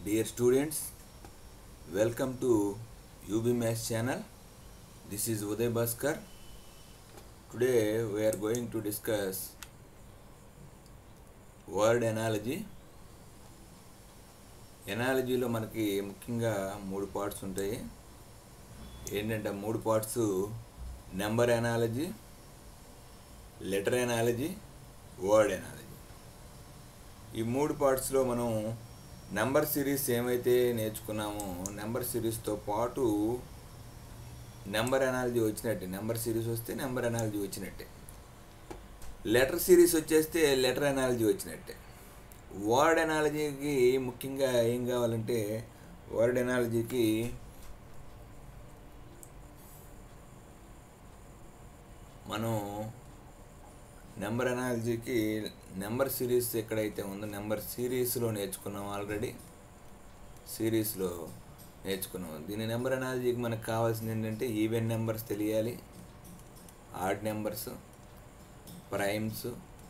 Dear students, welcome to UB Maths channel. This is Uday Bhaskar. Today we are going to discuss word analogy. ఎనాలజీలో మనకి ముఖ్యంగా మూడు parts ఉంటాయి ఏంటంటే ఆ మూడు parts number analogy letter analogy word analogy ఈ మూడు పార్ట్స్లో మనం నెంబర్ సిరీస్ ఏమైతే నేర్చుకున్నామో నెంబర్ సిరీస్తో పాటు నెంబర్ ఎనాలజీ వచ్చినట్టే నెంబర్ సిరీస్ వస్తే నెంబర్ ఎనాలజీ వచ్చినట్టే లెటర్ సిరీస్ వచ్చేస్తే లెటర్ ఎనాలజీ వచ్చినట్టే వర్డ్ ఎనాలజీకి ముఖ్యంగా ఏం కావాలంటే వర్డ్ ఎనాలజీకి మనం నెంబర్ అనాలజీకి నెంబర్ సిరీస్ ఎక్కడైతే ఉందో నెంబర్ సిరీస్లో నేర్చుకున్నాం ఆల్రెడీ సిరీస్లో నేర్చుకున్నాం దీని నెంబర్ అనాలజీకి మనకు కావాల్సింది ఏంటంటే ఈవెన్ నెంబర్స్ తెలియాలి odd numbers primes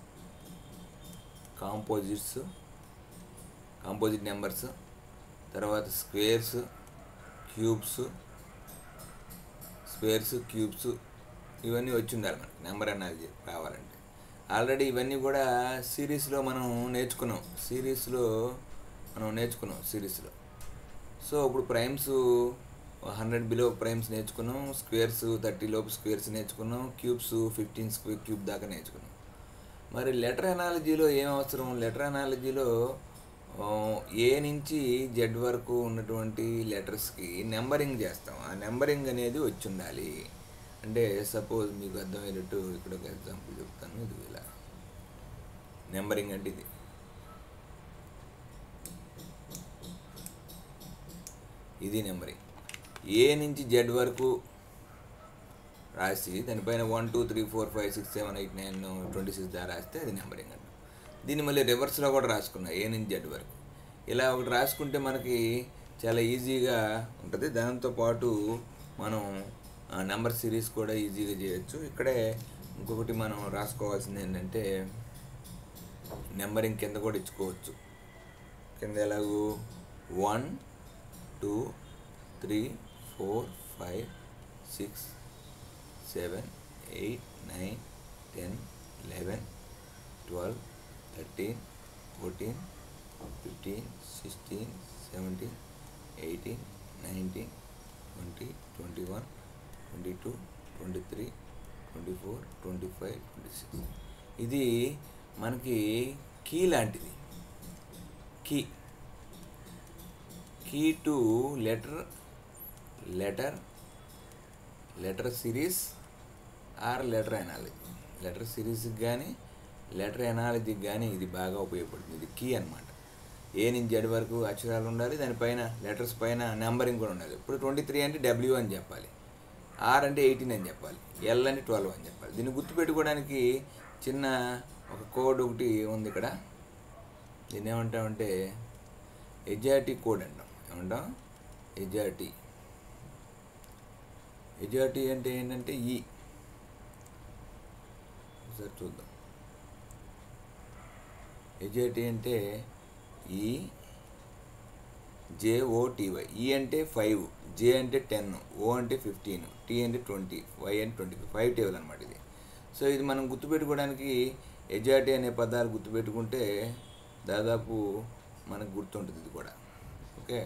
composites composite numbers తర్వాత స్క్వేర్స్ క్యూబ్స్ స్క్వేర్స్ క్యూబ్స్ ఇవన్నీ వచ్చి ఉండాలి మనకి నెంబర్ అనాలజీ రావాలంటే ఆల్రెడీ ఇవన్నీ కూడా సిరీస్లో మనం నేర్చుకున్నాం సిరీస్లో మనం నేర్చుకున్నాం సిరీస్లో సో ఇప్పుడు ప్రైమ్స్ హండ్రెడ్ బిలో ప్రైమ్స్ నేర్చుకున్నాం స్క్వేర్స్ థర్టీ లోపు స్క్వేర్స్ నేర్చుకున్నాం క్యూబ్స్ ఫిఫ్టీన్ స్క్వేర్ క్యూబ్ దాకా నేర్చుకున్నాం మరి లెటర్ అనాలజీలో ఏం అవసరం లెటర్ అనాలజీలో ఏ నుంచి జెడ్ వరకు ఉన్నటువంటి లెటర్స్కి నెంబరింగ్ చేస్తాం ఆ నెంబరింగ్ అనేది వచ్చి ఉండాలి అంటే సపోజ్ మీకు అర్థమయ్యేటట్టు ఇక్కడ ఒక ఎగ్జాంపుల్ చెప్తాను ఇది ఇలా నెంబరింగ్ అంటే ఇది ఇది నెంబరింగ్ ఏ నుంచి జెడ్ వరకు రాసి దానిపైన one two three four five six seven eight nine twenty six దా రాస్తే అది నెంబరింగ్ అంట దీన్ని మళ్ళీ రివర్స్లో కూడా రాసుకున్నా ఏ నుంచి జెడ్ వరకు ఇలా ఒకటి రాసుకుంటే మనకి చాలా ఈజీగా ఉంటుంది దాంతోపాటు మనం నెంబర్ సిరీస్ కూడా ఈజీగా చేయొచ్చు ఇక్కడే ఇంకొకటి మనం రాసుకోవాల్సింది ఏంటంటే నెంబరింగ్ కింద కూడా ఇచ్చుకోవచ్చు కింద ఎలాగూ one two three four five six seven eight nine ten eleven twelve thirteen fourteen fifteen sixteen seventeen eighteen nineteen twenty twenty one twenty two twenty three twenty four twenty five twenty six ఇది మనకి key లాంటిది key key to letter letter letter series or letter analogy letter సిరీస్కి కానీ letter ఎనాలజీకి కానీ ఇది బాగా ఉపయోగపడుతుంది ఇది కీ అనమాట ఏ నుంచి జడ్ వరకు అక్షరాలు ఉండాలి దానిపైన లెటర్స్ పైన నెంబరింగ్ కూడా ఉండాలి ఇప్పుడు ట్వంటీ త్రీ అంటే డబ్ల్యూ అని చెప్పాలి ఆర్ అంటే ఎయిటీన్ అని చెప్పాలి ఎల్ అంటే ట్వెల్వ్ అని చెప్పాలి దీన్ని గుర్తుపెట్టుకోవడానికి చిన్న ఒక కోడ్ ఒకటి ఉంది ఇక్కడ దీన్ని ఏమంటామంటే ఎజాటి కోడ్ అంటాం ఏమంటాం ఎజాటి ఎజాటి అంటే ఏంటంటే ఈ ఒకసారి చూద్దాం ఎజాటి అంటే ఈ జేఓటీవై ఈ అంటే ఫైవ్ జే అంటే టెన్ ఓ అంటే ఫిఫ్టీన్ టీ అంటే ట్వంటీ వై అంటే ట్వంటీ ఫైవ్ టేబుల్ అనమాట ఇది సో ఇది మనం గుర్తుపెట్టుకోవడానికి ఎజాటి అనే పదాలు గుర్తుపెట్టుకుంటే దాదాపు మనకు గుర్తుంటుంది ఇది కూడా ఓకే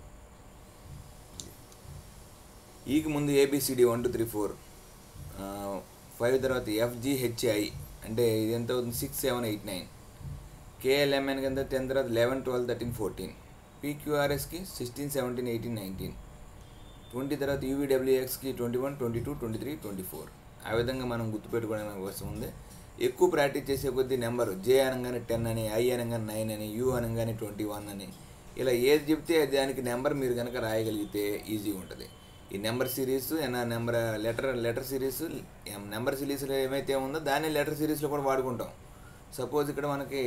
ఈకి ముందు A B C D one two three four five తర్వాత ఎఫ్జిహెచ్ఐ అంటే ఇది ఎంత అవుతుంది six seven eight nine K L M N కింద టెన్ తర్వాత లెవెన్ ట్వెల్వ్ థర్టీన్ ఫోర్టీన్ పీక్యూఆర్ఎస్కి sixteen seventeen eighteen nineteen twenty తర్వాత యూవీడబ్ల్యూఎక్స్కి twenty one twenty two twenty three twenty four ఆ విధంగా మనం గుర్తుపెట్టుకోవడానికి అవసరం ఉంది ఎక్కువ ప్రాక్టీస్ చేసే కొద్దీ నెంబర్ జే అనగానే టెన్ అని ఐ అనగానే నైన్ అని యూ అనగానే ట్వంటీ వన్ అని ఇలా ఏది చెప్తే దానికి నెంబర్ మీరు కనుక రాయగలిగితే ఈజీగా ఉంటుంది ఈ number series number letter letter series number సిరీస్లో ఏమైతే ఉందో దాన్ని లెటర్ సిరీస్లో కూడా వాడుకుంటాం సపోజ్ ఇక్కడ మనకి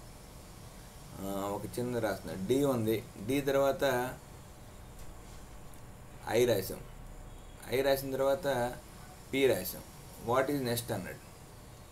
ఒక చిన్న రాసిన డి ఉంది డి తర్వాత ఐ రాసాం ఐ రాసిన తర్వాత పి రాసాం వాట్ ఈజ్ నెక్స్ట్ అన్నాడు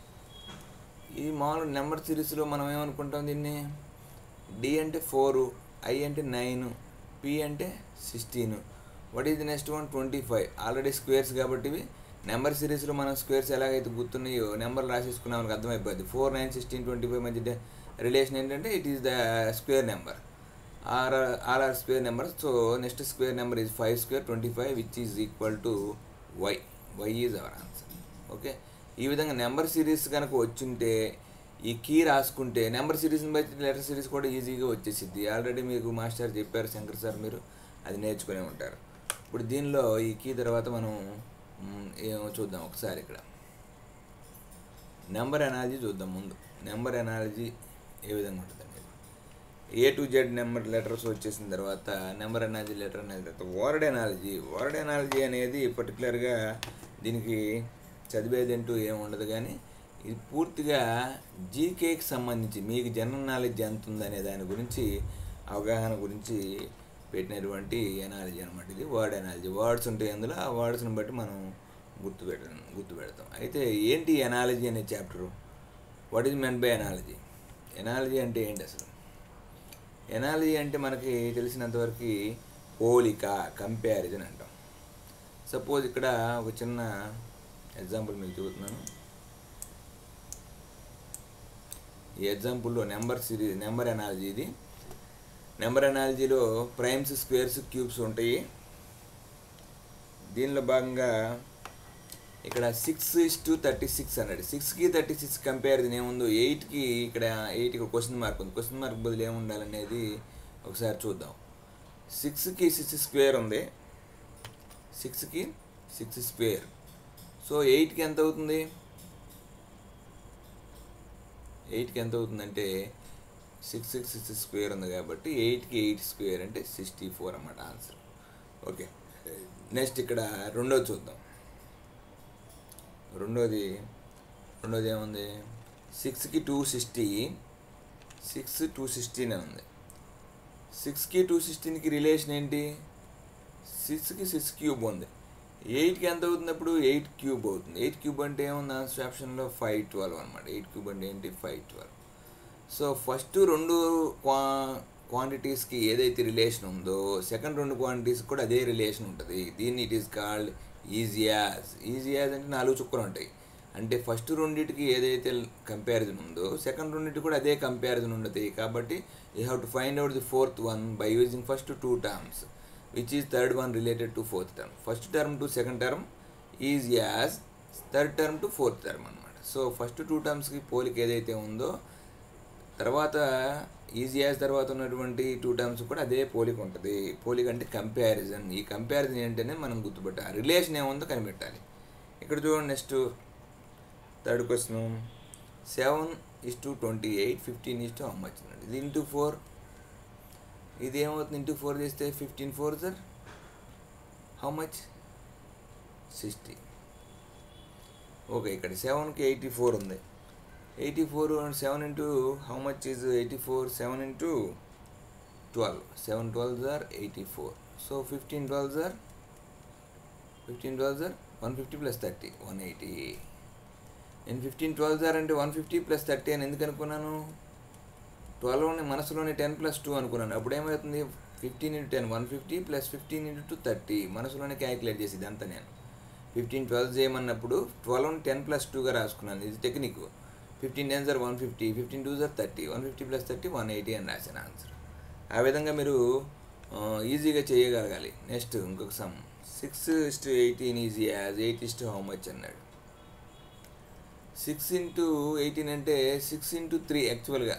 ఈ మామూలు నెంబర్ సిరీస్లో మనం ఏమనుకుంటాం దీన్ని డి అంటే ఫోరు ఐ అంటే నైన్ పి అంటే sixteen what is the next one twenty five already squares కాబట్టి ఇవి నెంబర్ సిరీస్లో మనం స్క్వేర్స్ ఎలాగైతే గుర్తున్నాయో నెంబర్లు రాసేసుకున్నాం మనకు అర్థమైపోద్ది four nine sixteen twenty five మధ్య రిలేషన్ ఏంటంటే it is the square number or or or square number so next square number is five square twenty five which is equal to Y Y is our answer okay ఈ విధంగా number series కనుక వచ్చింటే ఈ key రాసుకుంటే number సిరీస్ని బట్టి letter series కూడా ఈజీగా వచ్చేసిద్ది already మీకు మాస్టర్ చెప్పారు శంకర్ సార్ మీరు అది నేర్చుకునే ఉంటారు ఇప్పుడు దీనిలో ఈ కీ తర్వాత మనం మ్, ఏమో చూద్దాం ఒకసారి ఇక్కడ నెంబర్ ఎనాలజీ చూద్దాం ముందు నెంబర్ ఎనాలజీ ఏ విధంగా ఉంటుంది అనేది A to Z number letters వచ్చేసిన తర్వాత నెంబర్ ఎనాలజీ లెటర్ అనేది తర్వాత వర్డ్ ఎనాలజీ వర్డ్ ఎనాలజీ అనేది పర్టికులర్గా దీనికి చదివేది అంటూ ఏమి ఉండదు కానీ ఇది పూర్తిగా జీకేకి సంబంధించి మీకు జనరల్ నాలెడ్జ్ ఎంత ఉందనే దాని గురించి అవగాహన గురించి పెట్టినటువంటి ఎనాలజీ అనమాట ఇది వర్డ్ ఎనాలజీ వర్డ్స్ ఉంటాయి అందులో ఆ వర్డ్స్ని బట్టి మనం గుర్తు పెట్ట గుర్తు పెడతాం అయితే ఏంటి ఎనాలజీ అనే chapter what is meant by analogy analogy అంటే ఏంటి అసలు ఎనాలజీ అంటే మనకి తెలిసినంతవరకు పోలిక కంపారిజన్ అంటాం సపోజ్ ఇక్కడ ఒక చిన్న ఎగ్జాంపుల్ మీకు చెబుతున్నాను ఈ ఎగ్జాంపుల్లో నెంబర్ సిరీస్ నెంబర్ ఎనాలజీ ఇది నెంబర్ ఎనాలజీలో ప్రైమ్స్ స్క్వేర్స్ క్యూబ్స్ ఉంటాయి దీనిలో భాగంగా ఇక్కడ six is to thirty six అన్నాడు సిక్స్కి థర్టీ సిక్స్ కంపారిజన్ ఏముందో ఎయిట్కి ఇక్కడ ఎయిట్కి క్వశ్చన్ మార్క్ ఉంది క్వశ్చన్ మార్క్ బదులు ఏముండాలనేది ఒకసారి చూద్దాం సిక్స్కి సిక్స్ స్క్వేర్ ఉంది సిక్స్కి సిక్స్ స్క్వేర్ సో ఎయిట్కి ఎంత అవుతుంది ఎయిట్కి ఎంత అవుతుందంటే సిక్స్ సిక్స్ సిక్స్ స్క్వేర్ ఉంది కాబట్టి ఎయిట్కి ఎయిట్ స్క్వేర్ అంటే సిక్స్టీ ఫోర్ అన్నమాట ఆన్సర్ ఓకే నెక్స్ట్ ఇక్కడ రెండోది చూద్దాం రెండోది రెండోది ఏముంది సిక్స్కి two sixty six two sixteen అని ఉంది సిక్స్కి టూ సిక్స్టీన్కి రిలేషన్ ఏంటి సిక్స్కి సిక్స్ క్యూబ్ ఉంది ఎయిట్కి ఎంత అవుతుంది అప్పుడు ఎయిట్ క్యూబ్ అవుతుంది ఎయిట్ క్యూబ్ అంటే ఏముంది ఆన్సర్ ఆప్షన్లో ఫైవ్ ట్వెల్వ్ అనమాట ఎయిట్ క్యూబ్ అంటే ఏంటి ఫైవ్ ట్వెల్వ్ సో ఫస్ట్ రెండు క్వా క్వాంటిటీస్కి ఏదైతే రిలేషన్ ఉందో సెకండ్ రెండు క్వాంటిటీస్కి కూడా అదే రిలేషన్ ఉంటుంది దీన్ని it is called is as is as అంటే నాలుగు చుక్కలు ఉంటాయి అంటే ఫస్ట్ రెండింటికి ఏదైతే కంపారిజన్ ఉందో సెకండ్ రెండింటికి కూడా అదే కంపారిజన్ ఉంటుంది కాబట్టి you have to find out the fourth one by using first two terms which is third one related to fourth term first term to second term is as third term to fourth term అనమాట so first two టర్మ్స్కి పోలిక ఏదైతే ఉందో తర్వాత easy as తర్వాత ఉన్నటువంటి two terms కూడా అదే పోలిక ఉంటుంది పోలిక అంటే కంపారిజన్ ఈ కంపారిజన్ ఏంటనే మనం గుర్తుపెట్టాలి రిలేషన్ ఏముందో కనిపెట్టాలి ఇక్కడ చూడండి next third question seven is to twenty eight fifteen is to how much ఇది ఇంటూ ఫోర్ ఇది ఏమవుతుంది ఇంటూ ఫోర్ చేస్తే fifteen four sir how much sixty okay ఇక్కడ సెవెన్కి ఎయిటీ ఫోర్ ఉంది eighty four seven into how much is eighty four seven into twelve seven twelve జార్ eighty four so fifteen twelve జార్ fifteen twelve జార్ one fifty plus thirty one eighty నేను fifteen twelve jar అంటే one fifty plus thirty అని ఎందుకు అనుకున్నాను ట్వెల్వ్ని మనసులోనే ten plus two అనుకున్నాను అప్పుడు ఏమవుతుంది fifteen into ten one fifty plus fifteen into two thirty మనసులోనే క్యాలిక్యులేట్ చేసి ఇదంతా నేను ఫిఫ్టీన్ ట్వెల్వ్ చేయమన్నప్పుడు ట్వెల్వ్ని టెన్ ప్లస్ టూగా రాసుకున్నాను ఇది technique fifteen ten sir one fifty fifteen two sir thirty one fifty plus thirty one eighty అని రాశాను ఆన్సర్ ఆ విధంగా మీరు ఈజీగా చేయగలగాలి నెక్స్ట్ ఇంకొక sum six is to eighteen easy as eight is to how much అన్నాడు సిక్స్ ఇంటూ ఎయిటీన్ అంటే సిక్స్ ఇంటూ త్రీ యాక్చువల్గా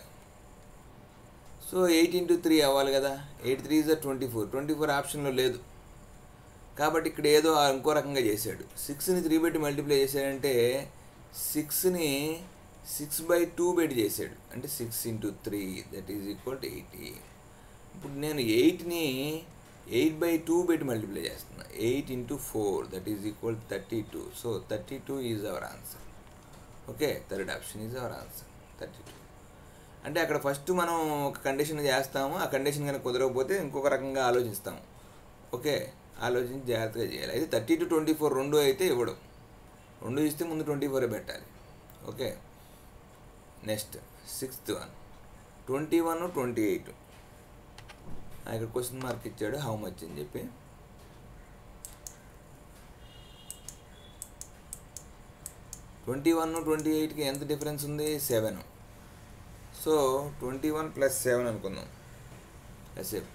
సో ఎయిట్ ఇంటూ త్రీ అవ్వాలి కదా eight three is twenty four twenty four ఆప్షన్లో లేదు కాబట్టి ఇక్కడ ఏదో ఇంకో రకంగా చేశాడు సిక్స్ని త్రీ పెట్టి మల్టిప్లై చేశాడంటే సిక్స్ని సిక్స్ బై టూ పెట్టి చేశాడు అంటే six into three that is equal to eighty ఇప్పుడు నేను ఎయిట్ని ఎయిట్ బై టూ పెట్టి మల్టిప్లై చేస్తున్నా eight into four that is equal thirty two so thirty two is our answer okay third option is our answer thirty two అంటే అక్కడ first మనం ఒక condition చేస్తాము ఆ కండిషన్ కనుక కుదరకపోతే ఇంకొక రకంగా ఆలోచిస్తాము ఓకే ఆలోచించి జాగ్రత్తగా చేయాలి అయితే థర్టీ టు ట్వంటీ ఫోర్ రెండు అయితే ఇవ్వడం రెండు ఇస్తే ముందు ట్వంటీ ఫోరే పెట్టాలి okay next sixth one twenty one twenty eight ఇక్కడ క్వశ్చన్ మార్క్ ఇచ్చాడు హౌ మచ్ అని చెప్పి ట్వంటీ వన్ ట్వంటీ ఎయిట్కి ఎంత డిఫరెన్స్ ఉంది seven so twenty one plus seven అనుకుందాం ఎస్ఎఫ్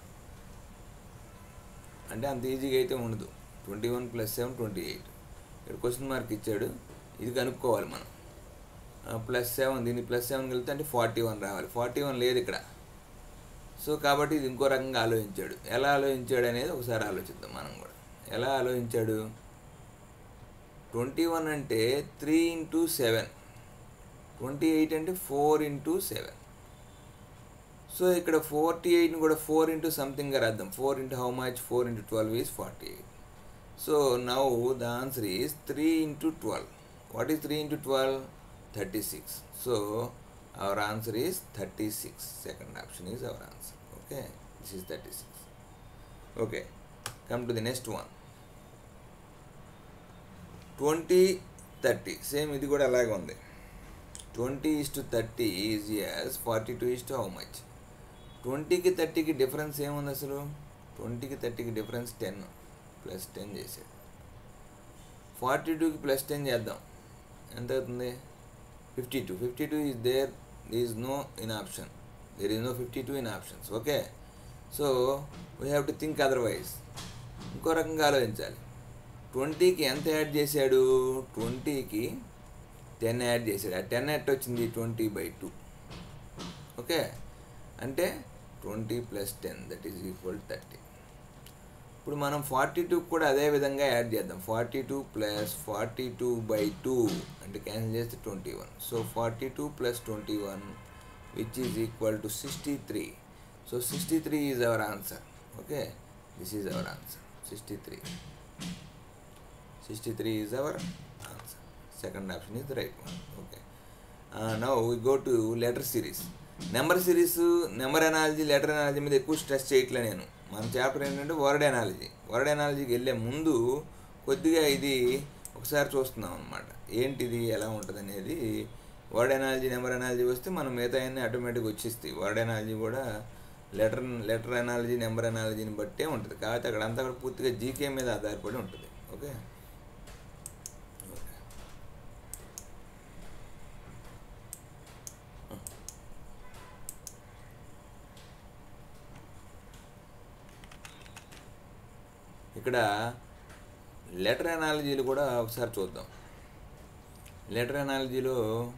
అంటే అంత ఈజీగా అయితే ఉండదు twenty one plus seven twenty eight ఇక్కడ క్వశ్చన్ మార్క్ ఇచ్చాడు ఇది కనుక్కోవాలి మనం ప్లస్ సెవెన్ దీన్ని ప్లస్ సెవెన్ వెళ్తే అంటే ఫార్టీ వన్ రావాలి ఫార్టీ వన్ లేదు ఇక్కడ సో కాబట్టి ఇది ఇంకో రకంగా ఆలోచించాడు ఎలా ఆలోచించాడు అనేది ఒకసారి ఆలోచిద్దాం మనం కూడా ఎలా ఆలోచించాడు ట్వంటీ వన్ అంటే three into seven twenty eight అంటే ఫోర్ ఇంటూ సెవెన్ సో ఇక్కడ ఫోర్టీ ఎయిట్ని కూడా ఫోర్ ఇంటూ సంథింగ్గా రాద్దాం four into how much four into twelve is forty eight so now the answer is three into twelve what is three into twelve thirty six so our answer is thirty six second option is our answer okay this is thirty six okay come to the next one twenty thirty same ఇది కూడా అలాగే ఉంది twenty is to thirty is as forty two is to how much ట్వంటీకి థర్టీకి difference ఏముంది అసలు ట్వంటీకి థర్టీకి డిఫరెన్స్ టెన్ ప్లస్ టెన్ చేసాడు ఫార్టీ టూకి ప్లస్ టెన్ చేద్దాం ఎంత అవుతుంది fifty two fifty two is there is no in option there is no fifty two in options okay so we have to think otherwise ఇంకో రకంగా ఆలోచించాలి ట్వంటీకి ఎంత యాడ్ చేశాడు ట్వంటీకి టెన్ యాడ్ చేశాడు ఆ టెన్ ఎట్ వచ్చింది ట్వంటీ బై టూ ఓకే అంటే twenty plus ten that is equal thirty ఇప్పుడు మనం ఫార్టీ టూ కూడా అదే విధంగా యాడ్ చేద్దాం forty two plus forty two by two అంటే క్యాన్సిల్ చేస్తే twenty one so forty two plus twenty one which is equal to sixty three so sixty three is our answer okay this is our answer sixty three sixty three is our answer second option is the right one okay now we go to letter series number series number analogy letter analogy మీద ఎక్కువ stress చేయట్లే నేను మన chapter ఏంటంటే word analogy word అనాలజీకి వెళ్ళే ముందు కొద్దిగా ఇది ఒకసారి చూస్తున్నాం అనమాట ఏంటిది ఎలా ఉంటుంది అనేది వర్డ్ అనాలజీ నెంబర్ అనాలజీ వస్తే మనం మిగతా అన్నీ ఆటోమేటిక్గా వచ్చేస్తాయి వర్డ్ అనాలజీ కూడా లెటర్ లెటర్ అనాలజీ నెంబర్ అనాలజీని బట్టే ఉంటుంది కాబట్టి అక్కడ అంతా కూడా పూర్తిగా జీకే మీద ఆధారపడి ఉంటుంది ఓకే ఇక్కడ లెటర్ అనాలజీలు కూడా ఒకసారి చూద్దాం లెటర్ అనాలజీలో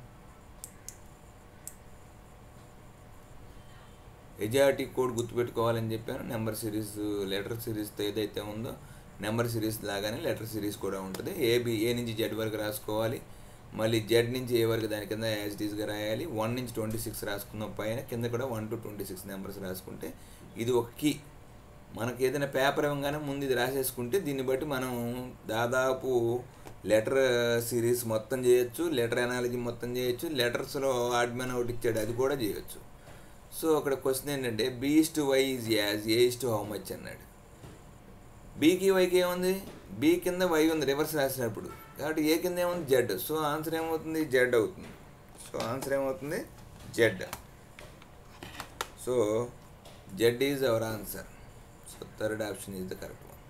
ఎజాటిక్ కోడ్ గుర్తుపెట్టుకోవాలని చెప్పాను నెంబర్ సిరీస్ లెటర్ సిరీస్తో ఏదైతే ఉందో నెంబర్ సిరీస్ లాగానే లెటర్ సిరీస్ కూడా ఉంటుంది ఏబి ఏ నుంచి జెడ్ వరకు రాసుకోవాలి మళ్ళీ జెడ్ నుంచి ఏ వరకు దాని కింద యాజ్ టీజ్గా రాయాలి వన్ నుంచి ట్వంటీ సిక్స్ రాసుకున్న పైన కింద కూడా one to twenty six numbers రాసుకుంటే ఇది ఒక కీ మనకి ఏదైనా పేపర్ ఇవ్వగానే ముందు ఇది రాసేసుకుంటే దీన్ని బట్టి మనం దాదాపు లెటర్ సిరీస్ మొత్తం చేయొచ్చు లెటర్ అనాలజీ మొత్తం చేయొచ్చు లెటర్స్లో ఆడ్మెన్ ఒకటి ఇచ్చాడు అది కూడా చేయొచ్చు సో అక్కడ క్వశ్చన్ ఏంటంటే B is to Y is as A is to how much అన్నాడు బీకి వైకి ఏముంది బీ కింద వై ఉంది రివర్స్ రాసినప్పుడు కాబట్టి ఏ కింద ఏముంది జెడ్ సో ఆన్సర్ ఏమవుతుంది జెడ్ అవుతుంది సో ఆన్సర్ ఏమవుతుంది Z so Z is our answer so third option is the correct one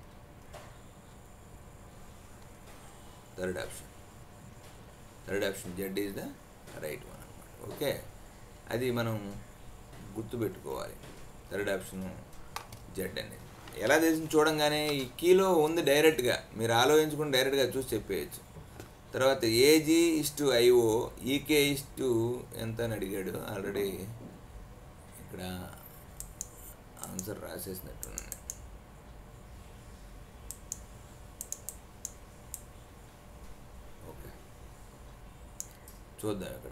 third option third option Z is the right one అనమాట okay అది మనం గుర్తుపెట్టుకోవాలి థర్డ్ ఆప్షన్ జెడ్ అనేది ఎలా తెలిసింది చూడంగానే ఈ కీలో ఉంది డైరెక్ట్గా మీరు ఆలోచించుకుని డైరెక్ట్గా చూసి చెప్పేయచ్చు తర్వాత AG is to IO EK is to ఎంత అని అడిగాడు ఆల్రెడీ ఇక్కడ ఆన్సర్ రాసేసినట్టున్నాను ఓకే చూద్దాం ఇక్కడ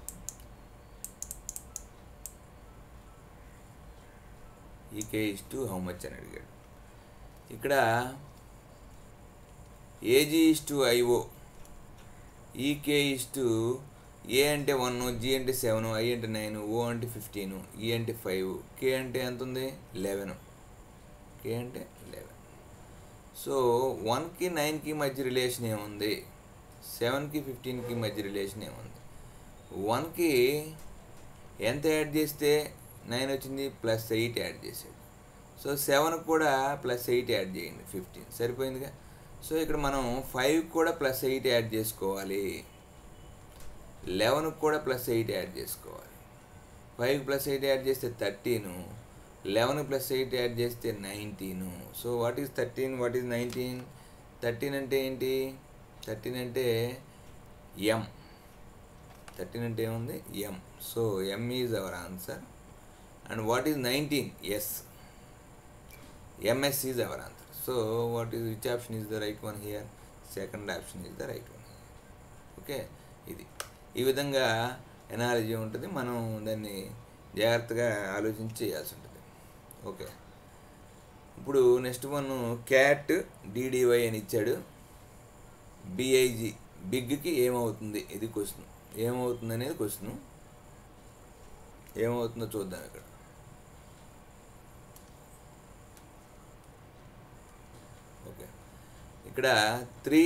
EK is to how much అని అడిగాడు ఇక్కడ AG is to IO EK is to A అంటే వన్ జీ అంటే సెవెన్ ఐ అంటే నైన్ ఓ అంటే ఫిఫ్టీన్ ఈ అంటే ఫైవ్ కే అంటే ఎంత ఉంది లెవెన్ కే అంటే లెవెన్ సో వన్కి నైన్కి మధ్య రిలేషన్ ఏముంది సెవెన్కి ఫిఫ్టీన్కి మధ్య రిలేషన్ ఏముంది వన్కి ఎంత యాడ్ చేస్తే నైన్ వచ్చింది ప్లస్ ఎయిట్ యాడ్ చేసాడు సో సెవెన్కి కూడా ప్లస్ ఎయిట్ యాడ్ చేయండి ఫిఫ్టీన్ సరిపోయిందిగా సో ఇక్కడ మనం ఫైవ్ కూడా ప్లస్ ఎయిట్ యాడ్ చేసుకోవాలి లెవెన్కి కూడా ప్లస్ ఎయిట్ యాడ్ చేసుకోవాలి ఫైవ్ ప్లస్ ఎయిట్ యాడ్ చేస్తే thirteen eleven plus eight add చేస్తే nineteen so what is thirteen what is nineteen thirteen అంటే ఏంటి థర్టీన్ అంటే ఎం థర్టీన్ అంటే ఏముంది M so M is our answer and what is nineteen S MS is our answer so what is which option is the right one here second option is the right one okay ఇది ఈ విధంగా analogy ఉంటుంది మనం దాన్ని జాగ్రత్తగా ఆలోచించి చేయాల్సి ఉంటుంది ఓకే ఇప్పుడు నెక్స్ట్ వన్ క్యాట్ డిడివై అని ఇచ్చాడు బిఐజి బిగ్కి ఏమవుతుంది ఇది క్వశ్చన్ ఏమవుతుంది అనేది క్వశ్చన్ ఏమవుతుందో చూద్దాం ఇక్కడ ఓకే ఇక్కడ త్రీ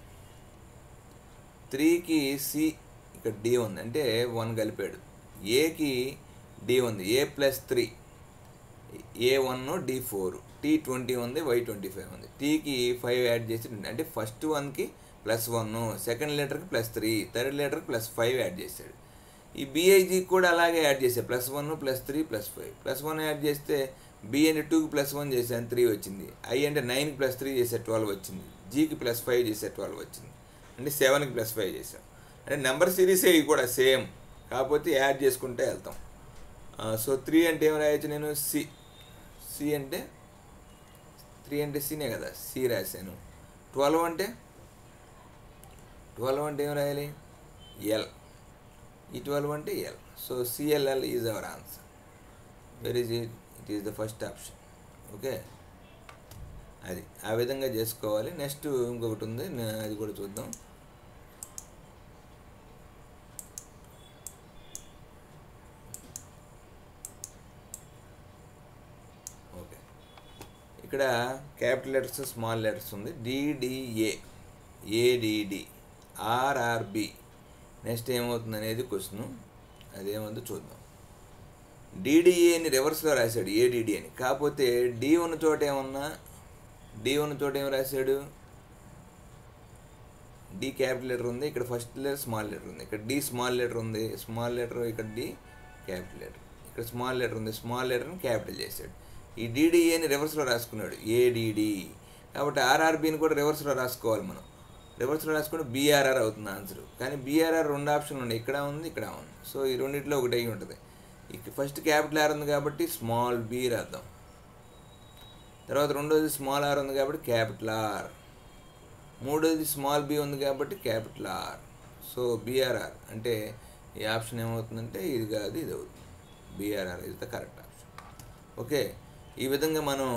త్రీకి సి ఇక్కడ డి ఉంది అంటే వన్ కలిపాడు ఏకి డి ఉంది A plus three A one D four T twenty ఉంది వై ట్వంటీ ఫైవ్ ఉంది టీకి ఫైవ్ యాడ్ చేసి అంటే ఫస్ట్ వన్కి ప్లస్ వన్ సెకండ్ లీటర్కి ప్లస్ త్రీ థర్డ్ లీటర్కి ప్లస్ ఫైవ్ యాడ్ చేశాడు ఈ బిఐజీకి కూడా అలాగే యాడ్ చేశాడు plus one plus three plus five plus one add చేస్తే బి అంటే టూకి ప్లస్ వన్ చేశాను త్రీ వచ్చింది ఐ అంటే నైన్కి ప్లస్ త్రీ చేసే ట్వెల్వ్ వచ్చింది జీకి ప్లస్ ఫైవ్ చేసే ట్వెల్వ్ వచ్చింది అంటే సెవెన్కి ప్లస్ ఫైవ్ చేసాం అంటే నెంబర్ సిరీస్ ఇవి కూడా సేమ్ కాకపోతే యాడ్ చేసుకుంటే వెళ్తాం సో త్రీ అంటే ఏం రాయొచ్చు నేను సి సి అంటే త్రీ అంటే సినే కదా సి రాశాను ట్వెల్వ్ అంటే ట్వెల్వ్ అంటే ఏం రాయాలి ఎల్ ఈ ట్వెల్వ్ అంటే L so CLL is our answer where is it it is the first option okay అది ఆ విధంగా చేసుకోవాలి నెక్స్ట్ ఇంకొకటి ఉంది నే- అది కూడా చూద్దాం ఓకే ఇక్కడ క్యాపిటల్ లెటర్స్ స్మాల్ లెటర్స్ ఉంది డిడిఏ ఏడిడి ఆర్ఆర్బి నెక్స్ట్ ఏమవుతుంది అనేది క్వశ్చన్ అదేమవుతుందో చూద్దాం డిడిఏని రివర్స్లో రాశాడు ఏడిడి అని కాకపోతే డి ఉన్న చోట ఏమన్నా డి ఉన్న చోట ఏం రాశాడు డి క్యాపిటల్ లెటర్ ఉంది ఇక్కడ ఫస్ట్ లెటర్ స్మాల్ లెటర్ ఉంది ఇక్కడ డి స్మాల్ లెటర్ ఉంది స్మాల్ లెటర్ ఇక్కడ డి క్యాపిటల్ లెటర్ ఇక్కడ స్మాల్ లెటర్ ఉంది స్మాల్ లెటర్ని క్యాపిటల్ చేశాడు ఈ డిడిఏని రివర్స్లో రాసుకున్నాడు ఏడిడి కాబట్టి ఆర్ఆర్బిని కూడా రివర్స్లో రాసుకోవాలి మనం రివర్స్లో రాసుకుంటే బీఆర్ఆర్ అవుతుంది ఆన్సర్ కానీ బీఆర్ఆర్ రెండు ఆప్షన్లు ఉన్నాయి ఇక్కడ ఉంది ఇక్కడ ఉంది సో ఈ రెండిట్లో ఒకటి అయి ఉంటుంది ఇక ఫస్ట్ క్యాపిటల్ ఆర్ ఉంది కాబట్టి స్మాల్ బీ రాద్దాం తర్వాత రెండోది స్మాల్ ఆర్ ఉంది కాబట్టి క్యాపిటల్ ఆర్ మూడోది స్మాల్ బి ఉంది కాబట్టి క్యాపిటల్ ఆర్ సో బీఆర్ఆర్ అంటే ఈ ఆప్షన్ ఏమవుతుందంటే ఇది కాదు ఇది అవుతుంది BRR is the correct option okay ఈ విధంగా మనం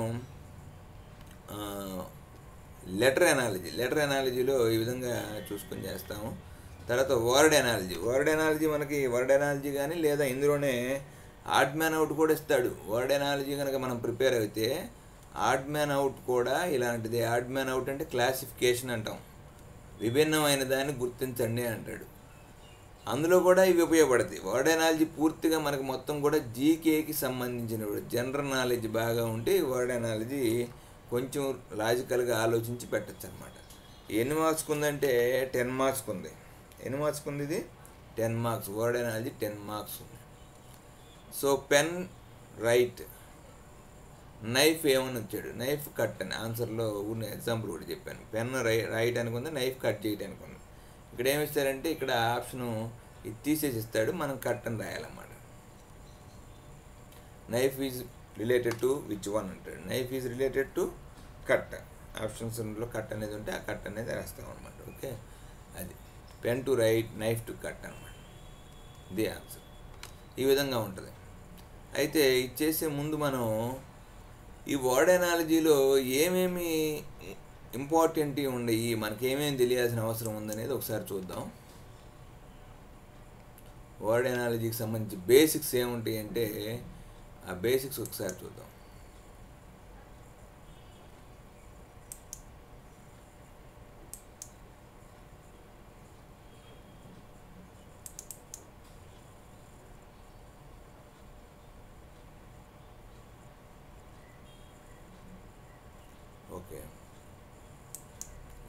లెటర్ ఎనాలజీ లెటర్ ఎనాలజీలో ఈ విధంగా చూసుకొని చేస్తాము తర్వాత వర్డ్ ఎనాలజీ వర్డ్ ఎనాలజీ మనకి వర్డ్ ఎనాలజీ కానీ లేదా ఇందులోనే ఆడ్ మ్యాన్ అవుట్ కూడా ఇస్తాడు వర్డ్ ఎనాలజీ కనుక మనం ప్రిపేర్ అయితే ఆడ్ మ్యాన్ అవుట్ కూడా ఇలాంటిది ఆడ్ మ్యాన్ అవుట్ అంటే క్లాసిఫికేషన్ అంటాం విభిన్నమైన దాన్ని గుర్తించండి అంటాడు అందులో కూడా ఇవి ఉపయోగపడతాయి వర్డ్ ఎనాలజీ పూర్తిగా మనకు మొత్తం కూడా జీకేకి సంబంధించిన జనరల్ నాలెడ్జ్ బాగా ఉంటే వర్డ్ ఎనాలజీ కొంచెం లాజికల్గా ఆలోచించి పెట్టచ్చు అనమాట ఎన్ని మార్క్స్ ఉందంటే టెన్ మార్క్స్ ఉంది ఎన్ని మార్క్స్ ఉంది ఇది ten marks word analogy ten marks ఉంది సో పెన్ రైట్ నైఫ్ ఏమని వచ్చాడు నైఫ్ కట్ అని ఆన్సర్లో ఉన్న ఎగ్జాంపుల్ కూడా చెప్పాను పెన్ రై రైట్ అనుకుంది నైఫ్ కట్ చేయడానికి ఉంది ఇక్కడ ఏమి ఇస్తారంటే ఇక్కడ ఆప్షను ఇది తీసేసి ఇస్తాడు మనం కట్ అని రాయాలన్నమాట knife is related to which one అంటాడు knife is related to cut ఆప్షన్స్లో కట్ అనేది ఉంటే ఆ కట్ అనేది రాస్తాం అనమాట ఓకే అది pen to write knife to cut అనమాట ఇది ఆన్సర్ ఈ విధంగా ఉంటుంది అయితే ఇచ్చేసే ముందు మనం ఈ వర్డ్ ఎనాలజీలో ఏమేమి ఇంపార్టెంట్ ఉండయి మనకి ఏమేమి తెలియాల్సిన అవసరం ఉందనేది ఒకసారి చూద్దాం వర్డ్ ఎనాలజీకి సంబంధించి బేసిక్స్ ఏముంటాయి అంటే ఆ బేసిక్స్ ఒకసారి చూద్దాం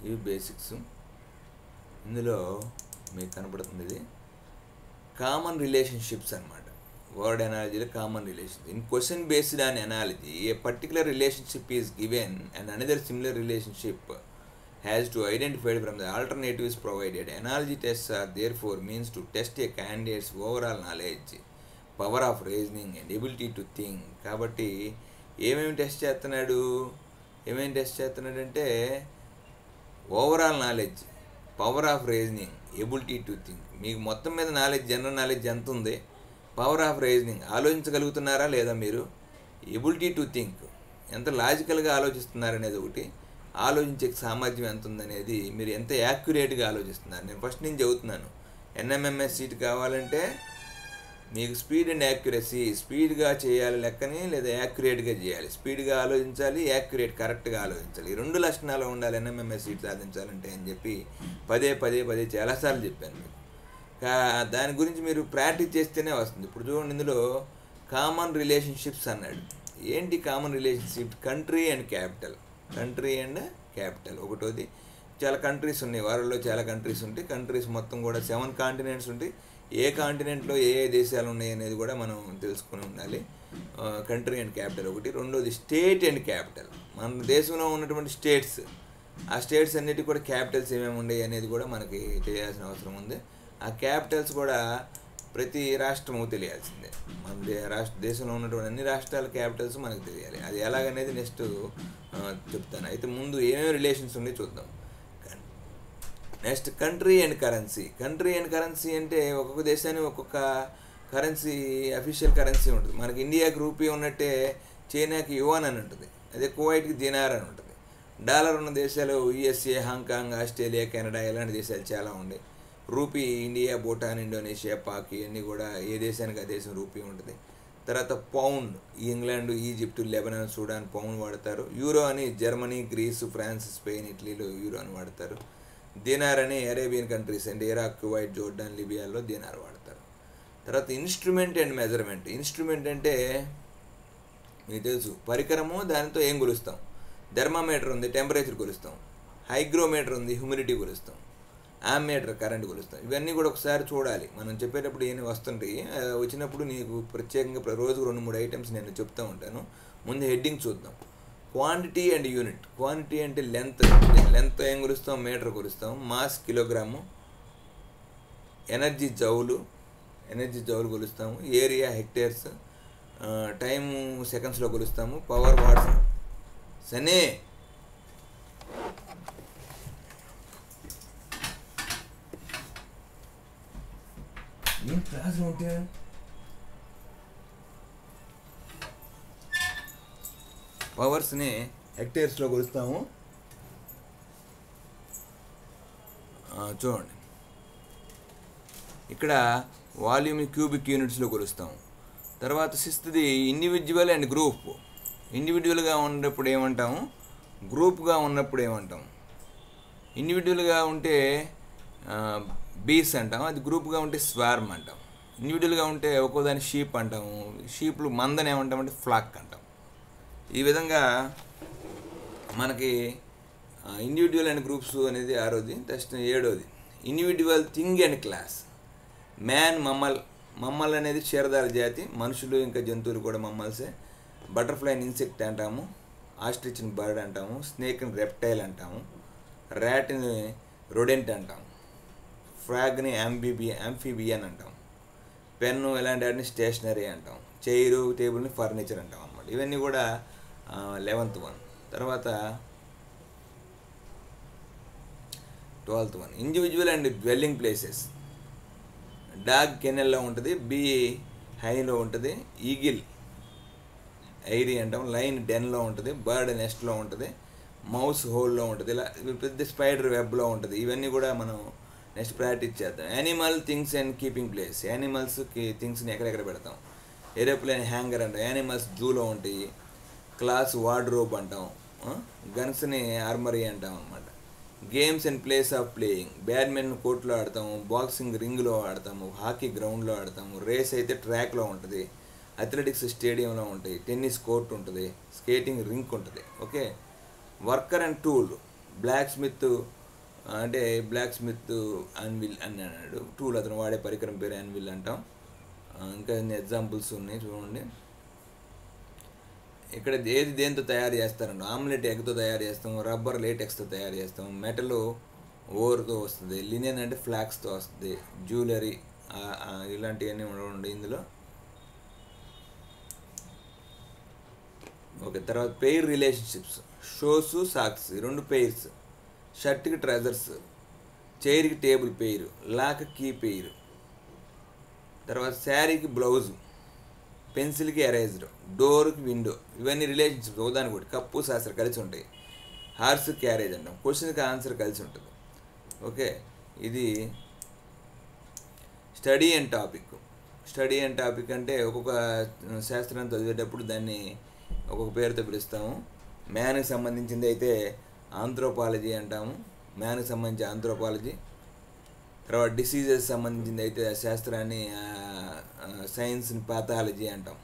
ఇవి బేసిక్స్ ఇందులో మీకు కనపడుతుంది ఇది కామన్ రిలేషన్షిప్స్ అనమాట వర్డ్ అనాలజీలో common relation in question based on analogy a particular relationship is given and another similar relationship has to identified from the alternatives provided analogy test are there four means to test a candidates overall knowledge power of reasoning and ability to think కాబట్టి ఏమేమి test చేస్తున్నాడు ఏమేమి test చేస్తున్నాడంటే overall knowledge power of reasoning ability to think మీకు మొత్తం మీద knowledge general knowledge ఎంత ఉంది పవర్ ఆఫ్ రీజనింగ్ ఆలోచించగలుగుతున్నారా లేదా మీరు ఎబిలిటీ టు థింక్ ఎంత లాజికల్గా ఆలోచిస్తున్నారనేది ఒకటి ఆలోచించే సామర్థ్యం ఎంత ఉందనేది మీరు ఎంత యాక్యురేట్గా ఆలోచిస్తున్నారు నేను ఫస్ట్ నుంచి చెబుతున్నాను ఎన్ఎంఎంఎస్ సీట్ కావాలంటే మీకు స్పీడ్ అండ్ యాక్యురసీ స్పీడ్గా చేయాలి లెక్కని లేదా యాక్యురేట్గా చేయాలి స్పీడ్గా ఆలోచించాలి యాక్యురేట్ కరెక్ట్గా ఆలోచించాలి ఈ రెండు లక్షణాలు ఉండాలి ఎన్ఎంఎంఎస్ సీట్ సాధించాలంటే అని చెప్పి పదే పదే పదే చాలాసార్లు చెప్పాను మీకు కా దాని గురించి మీరు ప్రాక్టీస్ చేస్తేనే వస్తుంది ఇప్పుడు చూడండి ఇందులో కామన్ రిలేషన్షిప్స్ అన్నాడు ఏంటి common relationship country and capital country and capital ఒకటోది చాలా కంట్రీస్ ఉన్నాయి వారిలో చాలా కంట్రీస్ ఉంటాయి కంట్రీస్ మొత్తం కూడా సెవెన్ కాంటినెంట్స్ ఉంటాయి ఏ కాంటినెంట్లో ఏ ఏ దేశాలు ఉన్నాయి అనేది కూడా మనం తెలుసుకుని ఉండాలి కంట్రీ అండ్ క్యాపిటల్ ఒకటి రెండోది స్టేట్ అండ్ క్యాపిటల్ మన దేశంలో ఉన్నటువంటి స్టేట్స్ ఆ స్టేట్స్ అన్నిటికీ కూడా క్యాపిటల్స్ ఏమేమి ఉన్నాయి అనేది కూడా మనకి తెలియాల్సిన అవసరం ఉంది ఆ క్యాపిటల్స్ కూడా ప్రతి రాష్ట్రము తెలియాల్సిందే మన దే- రాష్ట్ర దేశంలో ఉన్నటువంటి అన్ని రాష్ట్రాల క్యాపిటల్స్ మనకు తెలియాలి అది ఎలాగనేది నెక్స్ట్ చెప్తాను అయితే ముందు ఏమేమి రిలేషన్స్ ఉన్నాయి చూద్దాం next country and currency country and currency అంటే ఒక్కొక్క దేశానికి ఒక్కొక్క కరెన్సీ అఫీషియల్ కరెన్సీ ఉంటుంది మనకి ఇండియాకి రూపీ ఉన్నట్టే చైనాకి యువాన్ అని ఉంటుంది అదే కువైట్కి దినార్ అని ఉంటుంది డాలర్ ఉన్న దేశాలు యుఎస్ఏ హాంకాంగ్ ఆస్ట్రేలియా కెనడా ఇలాంటి దేశాలు చాలా ఉన్నాయి rupee India Bhutan Indonesia Pak ఇవన్నీ కూడా ఏ దేశానికి ఆ దేశం రూపీ ఉంటుంది తర్వాత pound England Egypt Lebanon Sudan pound వాడతారు యూరో అని జర్మనీ గ్రీస్ ఫ్రాన్స్ స్పెయిన్ ఇటలీలో యూరో అని వాడతారు దినార్ అని అరేబియన్ కంట్రీస్ అంటే ఇరాక్ కువైట్ జోర్డాన్ లిబియాలో దినార్ వాడతారు తర్వాత ఇన్స్ట్రుమెంట్ అండ్ మెజర్మెంట్ ఇన్స్ట్రుమెంట్ అంటే మీకు తెలుసు పరికరము దానితో ఏం కొలుస్తాం థర్మామీటర్ ఉంది టెంపరేచర్ కొలుస్తాం హైగ్రోమీటర్ ఉంది హ్యూమిడిటీ కొలుస్తాం ఆమ్మీటర్ కరెంట్ కొలుస్తాం ఇవన్నీ కూడా ఒకసారి చూడాలి మనం చెప్పేటప్పుడు ఏమి వస్తుంటాయి ఆ, వచ్చినప్పుడు నీకు ప్రత్యేకంగా ప్ర- రోజుకు రెండు మూడు ఐటమ్స్ నేను చెప్తూ ఉంటాను ముందు హెడ్డింగ్ చూద్దాం క్వాంటిటీ అండ్ యూనిట్ క్వాంటిటీ అంటే లెంత్ లెంత్ ఏం కొలుస్తాం మీటర్ కొలుస్తాం mass kilogram energy joule energy joule కొలుస్తాము ఏరియా హెక్టేర్స్ టైము సెకండ్స్లో కొలుస్తాము పవర్ వాట్స్ సనే ఏం క్లాస్ ఉంటే పవర్స్ని హెక్టేర్స్లో కొలుస్తాము ఆ, చూడండి ఇక్కడ వాల్యూమ్ క్యూబిక్ యూనిట్స్లో కొలుస్తాము తర్వాత సిక్స్త్ది ఇండివిజువల్ అండ్ గ్రూప్ ఇండివిజువల్గా ఉన్నప్పుడు ఏమంటాము గ్రూప్గా ఉన్నప్పుడు ఏమంటాము ఇండివిజువల్గా ఉంటే బీస్ అంటాం అది గ్రూప్గా ఉంటే స్వార్మ్ అంటాం ఇండివిజువల్గా ఉంటే ఒక్కోదాని షీప్ అంటాము షీప్లు మందని ఏమంటామంటే ఫ్లాక్ అంటాం ఈ విధంగా మనకి ఇండివిజువల్ అండ్ గ్రూప్స్ అనేది ఆరోది నెక్స్ట్ ఏడోది individual thing and class man mammal mammal అనేది క్షీరదాల జాతి మనుషులు ఇంకా జంతువులు కూడా మమ్మల్సే బటర్ఫ్లైన్ ఇన్సెక్ట్ అంటాము ఆస్ట్రిచ్ని బర్డ్ అంటాము స్నేక్ని రెప్టైల్ అంటాము ర్యాట్ని రొడెంట్ అంటాము ఫ్రాగ్ని యాంబిబి యాంఫీబియన్ అంటాం పెన్ను ఇలాంటి వాటిని స్టేషనరీ అంటాం చైరు టేబుల్ని ఫర్నిచర్ అంటాం అన్నమాట ఇవన్నీ కూడా లెవెంత్ వన్ తర్వాత twelfth one individual and dwelling places dog కెనెల్లో ఉంటుంది బీ హైలో ఉంటుంది ఈగిల్ ఐరీ అంటాం లైన్ డెన్లో ఉంటుంది బర్డ్ నెస్ట్లో ఉంటుంది మౌస్ హోల్లో ఉంటుంది ఇలా పెద్ద స్పైడర్ వెబ్లో ఉంటుంది ఇవన్నీ కూడా మనం నెక్స్ట్ ప్రాక్టీస్ చేద్దాం animal things and keeping place యానిమల్స్కి థింగ్స్ని ఎక్కడెక్కడ పెడతాం ఏరోప్లేన్ హ్యాంగర్ అంటాం యానిమల్స్ జూలో ఉంటాయి క్లాస్ వార్డ్రోబ్ అంటాం గన్స్ని ఆర్మరీ అంటాం అనమాట games and place of playing badminton కోర్టులో ఆడతాము బాక్సింగ్ రింగ్లో ఆడతాము హాకీ గ్రౌండ్లో ఆడతాము రేస్ అయితే ట్రాక్లో ఉంటుంది అథ్లెటిక్స్ స్టేడియంలో ఉంటాయి టెన్నిస్ కోర్ట్ ఉంటుంది స్కేటింగ్ రింక్ ఉంటుంది okay worker and tool blacksmith అంటే బ్లాక్ స్మిత్ అన్విల్ అని అన్నాడు టూల్ అతను వాడే పరికరం పేరు అన్విల్ అంటాం ఆ, ఇంకా ఎన్ని ఎగ్జాంపుల్స్ ఉన్నాయి చూడండి ఇక్కడ ఏది దేంతో తయారు చేస్తారండి ఆమ్లెట్ ఎగ్తో తయారు చేస్తాం రబ్బర్ లేటెక్స్తో తయారు చేస్తాం మెటల్ ఓవర్తో వస్తుంది లినియన్ అంటే ఫ్లాక్స్తో వస్తుంది జ్యువెలరీ ఇలాంటివన్నీ ఉండండి ఇందులో ఓకే తర్వాత పెయిర్ రిలేషన్షిప్స్ షోస్ సాక్స్ ఈ రెండు పెయిర్స్ షర్ట్కి ట్రెజర్స్ చైర్కి table pair lock key pair తర్వాత శారీకి బ్లౌజు పెన్సిల్కి ఎరేజర్ డోర్కి విండో ఇవన్నీ రిలేషన్షిప్స్ ఉదాహరణ కూడా కప్పు శాస్త్రం కలిసి ఉంటాయి హార్స్ క్యారేజ్ అంటాం క్వశ్చన్కి ఆన్సర్ కలిసి ఉంటుంది ఓకే ఇది study and topic study and topic అంటే ఒక్కొక్క శాస్త్రాన్ని చదివేటప్పుడు దాన్ని ఒక్కొక్క పేరుతో పిలుస్తాము మ్యాన్కి సంబంధించింది అయితే ఆంథ్రోపాలజీ అంటాము మ్యాన్కి సంబంధించి ఆంథ్రోపాలజీ తర్వాత డిసీజెస్ సంబంధించింది అయితే ఆ శాస్త్రాన్ని సైన్స్ని పాథాలజీ అంటాం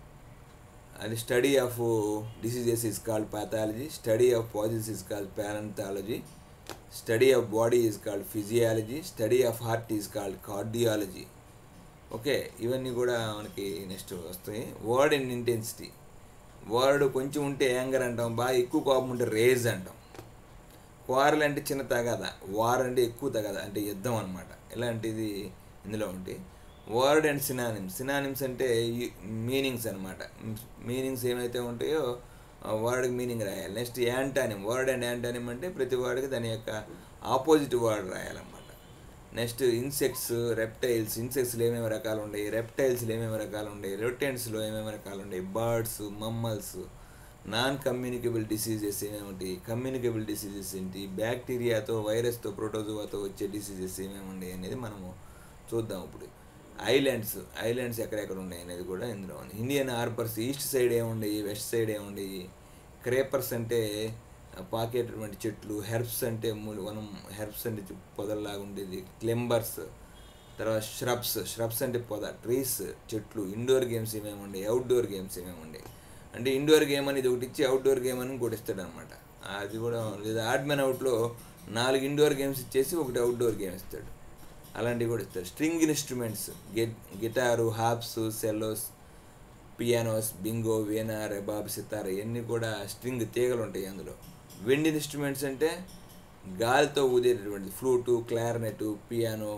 అది study of diseases is called pathology study of fossils is called palaeontology study of body is called physiology study of heart is called cardiology okay ఇవన్నీ కూడా మనకి నెక్స్ట్ వస్తాయి వర్డ్ అండ్ ఇంటెన్సిటీ వర్డ్ కొంచెం ఉంటే anger అంటాం బాగా ఎక్కువ కోపం ఉంటే రేజ్ అంటాం క్వారల్ అంటే చిన్న తగాద వార్ అంటే ఎక్కువ తగాద అంటే యుద్ధం అనమాట ఇలాంటిది ఇందులో ఉంటాయి వర్డ్ అండ్ సినానిమ్స్ సినానిమ్స్ అంటే మీనింగ్స్ అనమాట మీనింగ్స్ ఏమైతే ఉంటాయో వర్డ్కి మీనింగ్ రాయాలి next antonym word and antonym అంటే ప్రతి వర్డ్కి దాని యొక్క ఆపోజిట్ వర్డ్ రాయాలన్నమాట నెక్స్ట్ ఇన్సెక్ట్స్ రెప్టైల్స్ ఇన్సెక్ట్స్లో ఏమేమి రకాలు ఉన్నాయి రెప్టైల్స్లో ఏమేమి రకాలు ఉన్నాయి రొటెంట్స్లో ఏమేమి రకాలు ఉన్నాయి birds mammals non communicable diseases ఏమేమిటి కమ్యూనికేబుల్ డిసీజెస్ ఏంటి బ్యాక్టీరియాతో వైరస్తో ప్రోటోజోవాతో వచ్చే డిసీజెస్ ఏమేమి ఉన్నాయి అనేది మనము చూద్దాం ఇప్పుడు ఐలాండ్స్ ఐలాండ్స్ ఎక్కడెక్కడ ఉన్నాయి అనేది కూడా ఇందులో ఉంది ఇండియన్ హార్బర్స్ ఈస్ట్ సైడ్ ఏముండయి వెస్ట్ సైడ్ ఏముండయి క్రేపర్స్ అంటే పాకేటటువంటి చెట్లు హెర్బ్స్ అంటే మూల వనం హెర్బ్స్ అంటే చె- పొదల్లాగా ఉండేది క్లెంబర్స్ తర్వాత ష్రబ్స్ ష్రబ్స్ అంటే పొద ట్రీస్ చెట్లు ఇండోర్ గేమ్స్ ఏమేమి ఉండే అవుట్డోర్ గేమ్స్ ఏమేమి ఉండే అంటే ఇండోర్ గేమ్ అనేది ఒకటి ఇచ్చి అవుట్డోర్ గేమ్ అని ఇంకోటి ఇస్తాడు అనమాట అది కూడా లేదా ఆడ్మెన్ అవుట్లో నాలుగు ఇండోర్ గేమ్స్ ఇచ్చేసి ఒకటి అవుట్డోర్ గేమ్ ఇస్తాడు అలాంటివి కూడా ఇస్తాడు string instruments guitar harps cellos pianos banjo veena రెబాబ్ సితార్ ఇవన్నీ కూడా స్ట్రింగ్ తీగలు ఉంటాయి అందులో విండ్ ఇన్స్ట్రుమెంట్స్ అంటే గాలితో ఊదేటటువంటి ఫ్లూటు క్లారినెట్ పియానో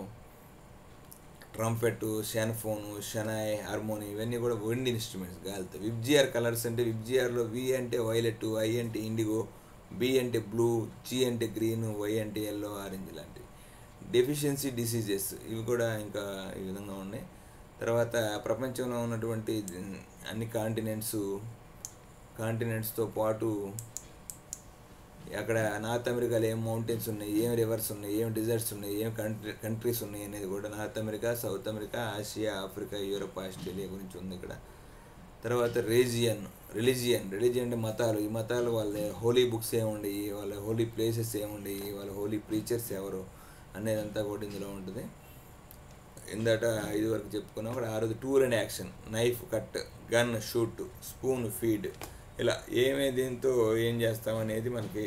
ట్రంపెట్ షెన్ఫోను షనాయ్ హార్మోని ఇవన్నీ కూడా విండ్ ఇన్స్ట్రుమెంట్స్ గాలితో విబ్జిఆర్ కలర్స్ అంటే విబ్జిఆర్లో వి అంటే వైలెట్ ఐ అంటే ఇండిగో బి అంటే బ్లూ జి అంటే గ్రీన్ వై అంటే ఎల్లో ఆరెంజ్ లాంటివి డెఫిషియన్సీ డిసీజెస్ ఇవి కూడా ఇంకా ఈ విధంగా ఉన్నాయి తర్వాత ప్రపంచంలో ఉన్నటువంటి అన్ని కాంటినెంట్స్ కాంటినెంట్స్తో పాటు అక్కడ నార్త్ అమెరికాలో ఏం మౌంటైన్స్ ఉన్నాయి ఏం రివర్స్ ఉన్నాయి ఏం డిజర్ట్స్ ఉన్నాయి ఏం కంట్రీ కంట్రీస్ ఉన్నాయి అనేది కూడా North America South America Asia Africa Europe Australia గురించి ఉంది ఇక్కడ తర్వాత రీజియన్ రిలీజియన్ రిలీజియన్ అంటే మతాలు ఈ మతాలు వాళ్ళ హోలీ బుక్స్ ఏముండయి వాళ్ళ హోలీ ప్లేసెస్ ఏముండయి వాళ్ళ హోలీ ప్రీచర్స్ ఎవరు అనేదంతా కూడా ఇందులో ఉంటుంది ఇందాట ఐదు వరకు చెప్పుకున్నాం అక్కడ ఆరోజు tool and action knife cut gun shoot spoon feed ఇలా ఏమే దీంతో ఏం చేస్తామనేది మనకి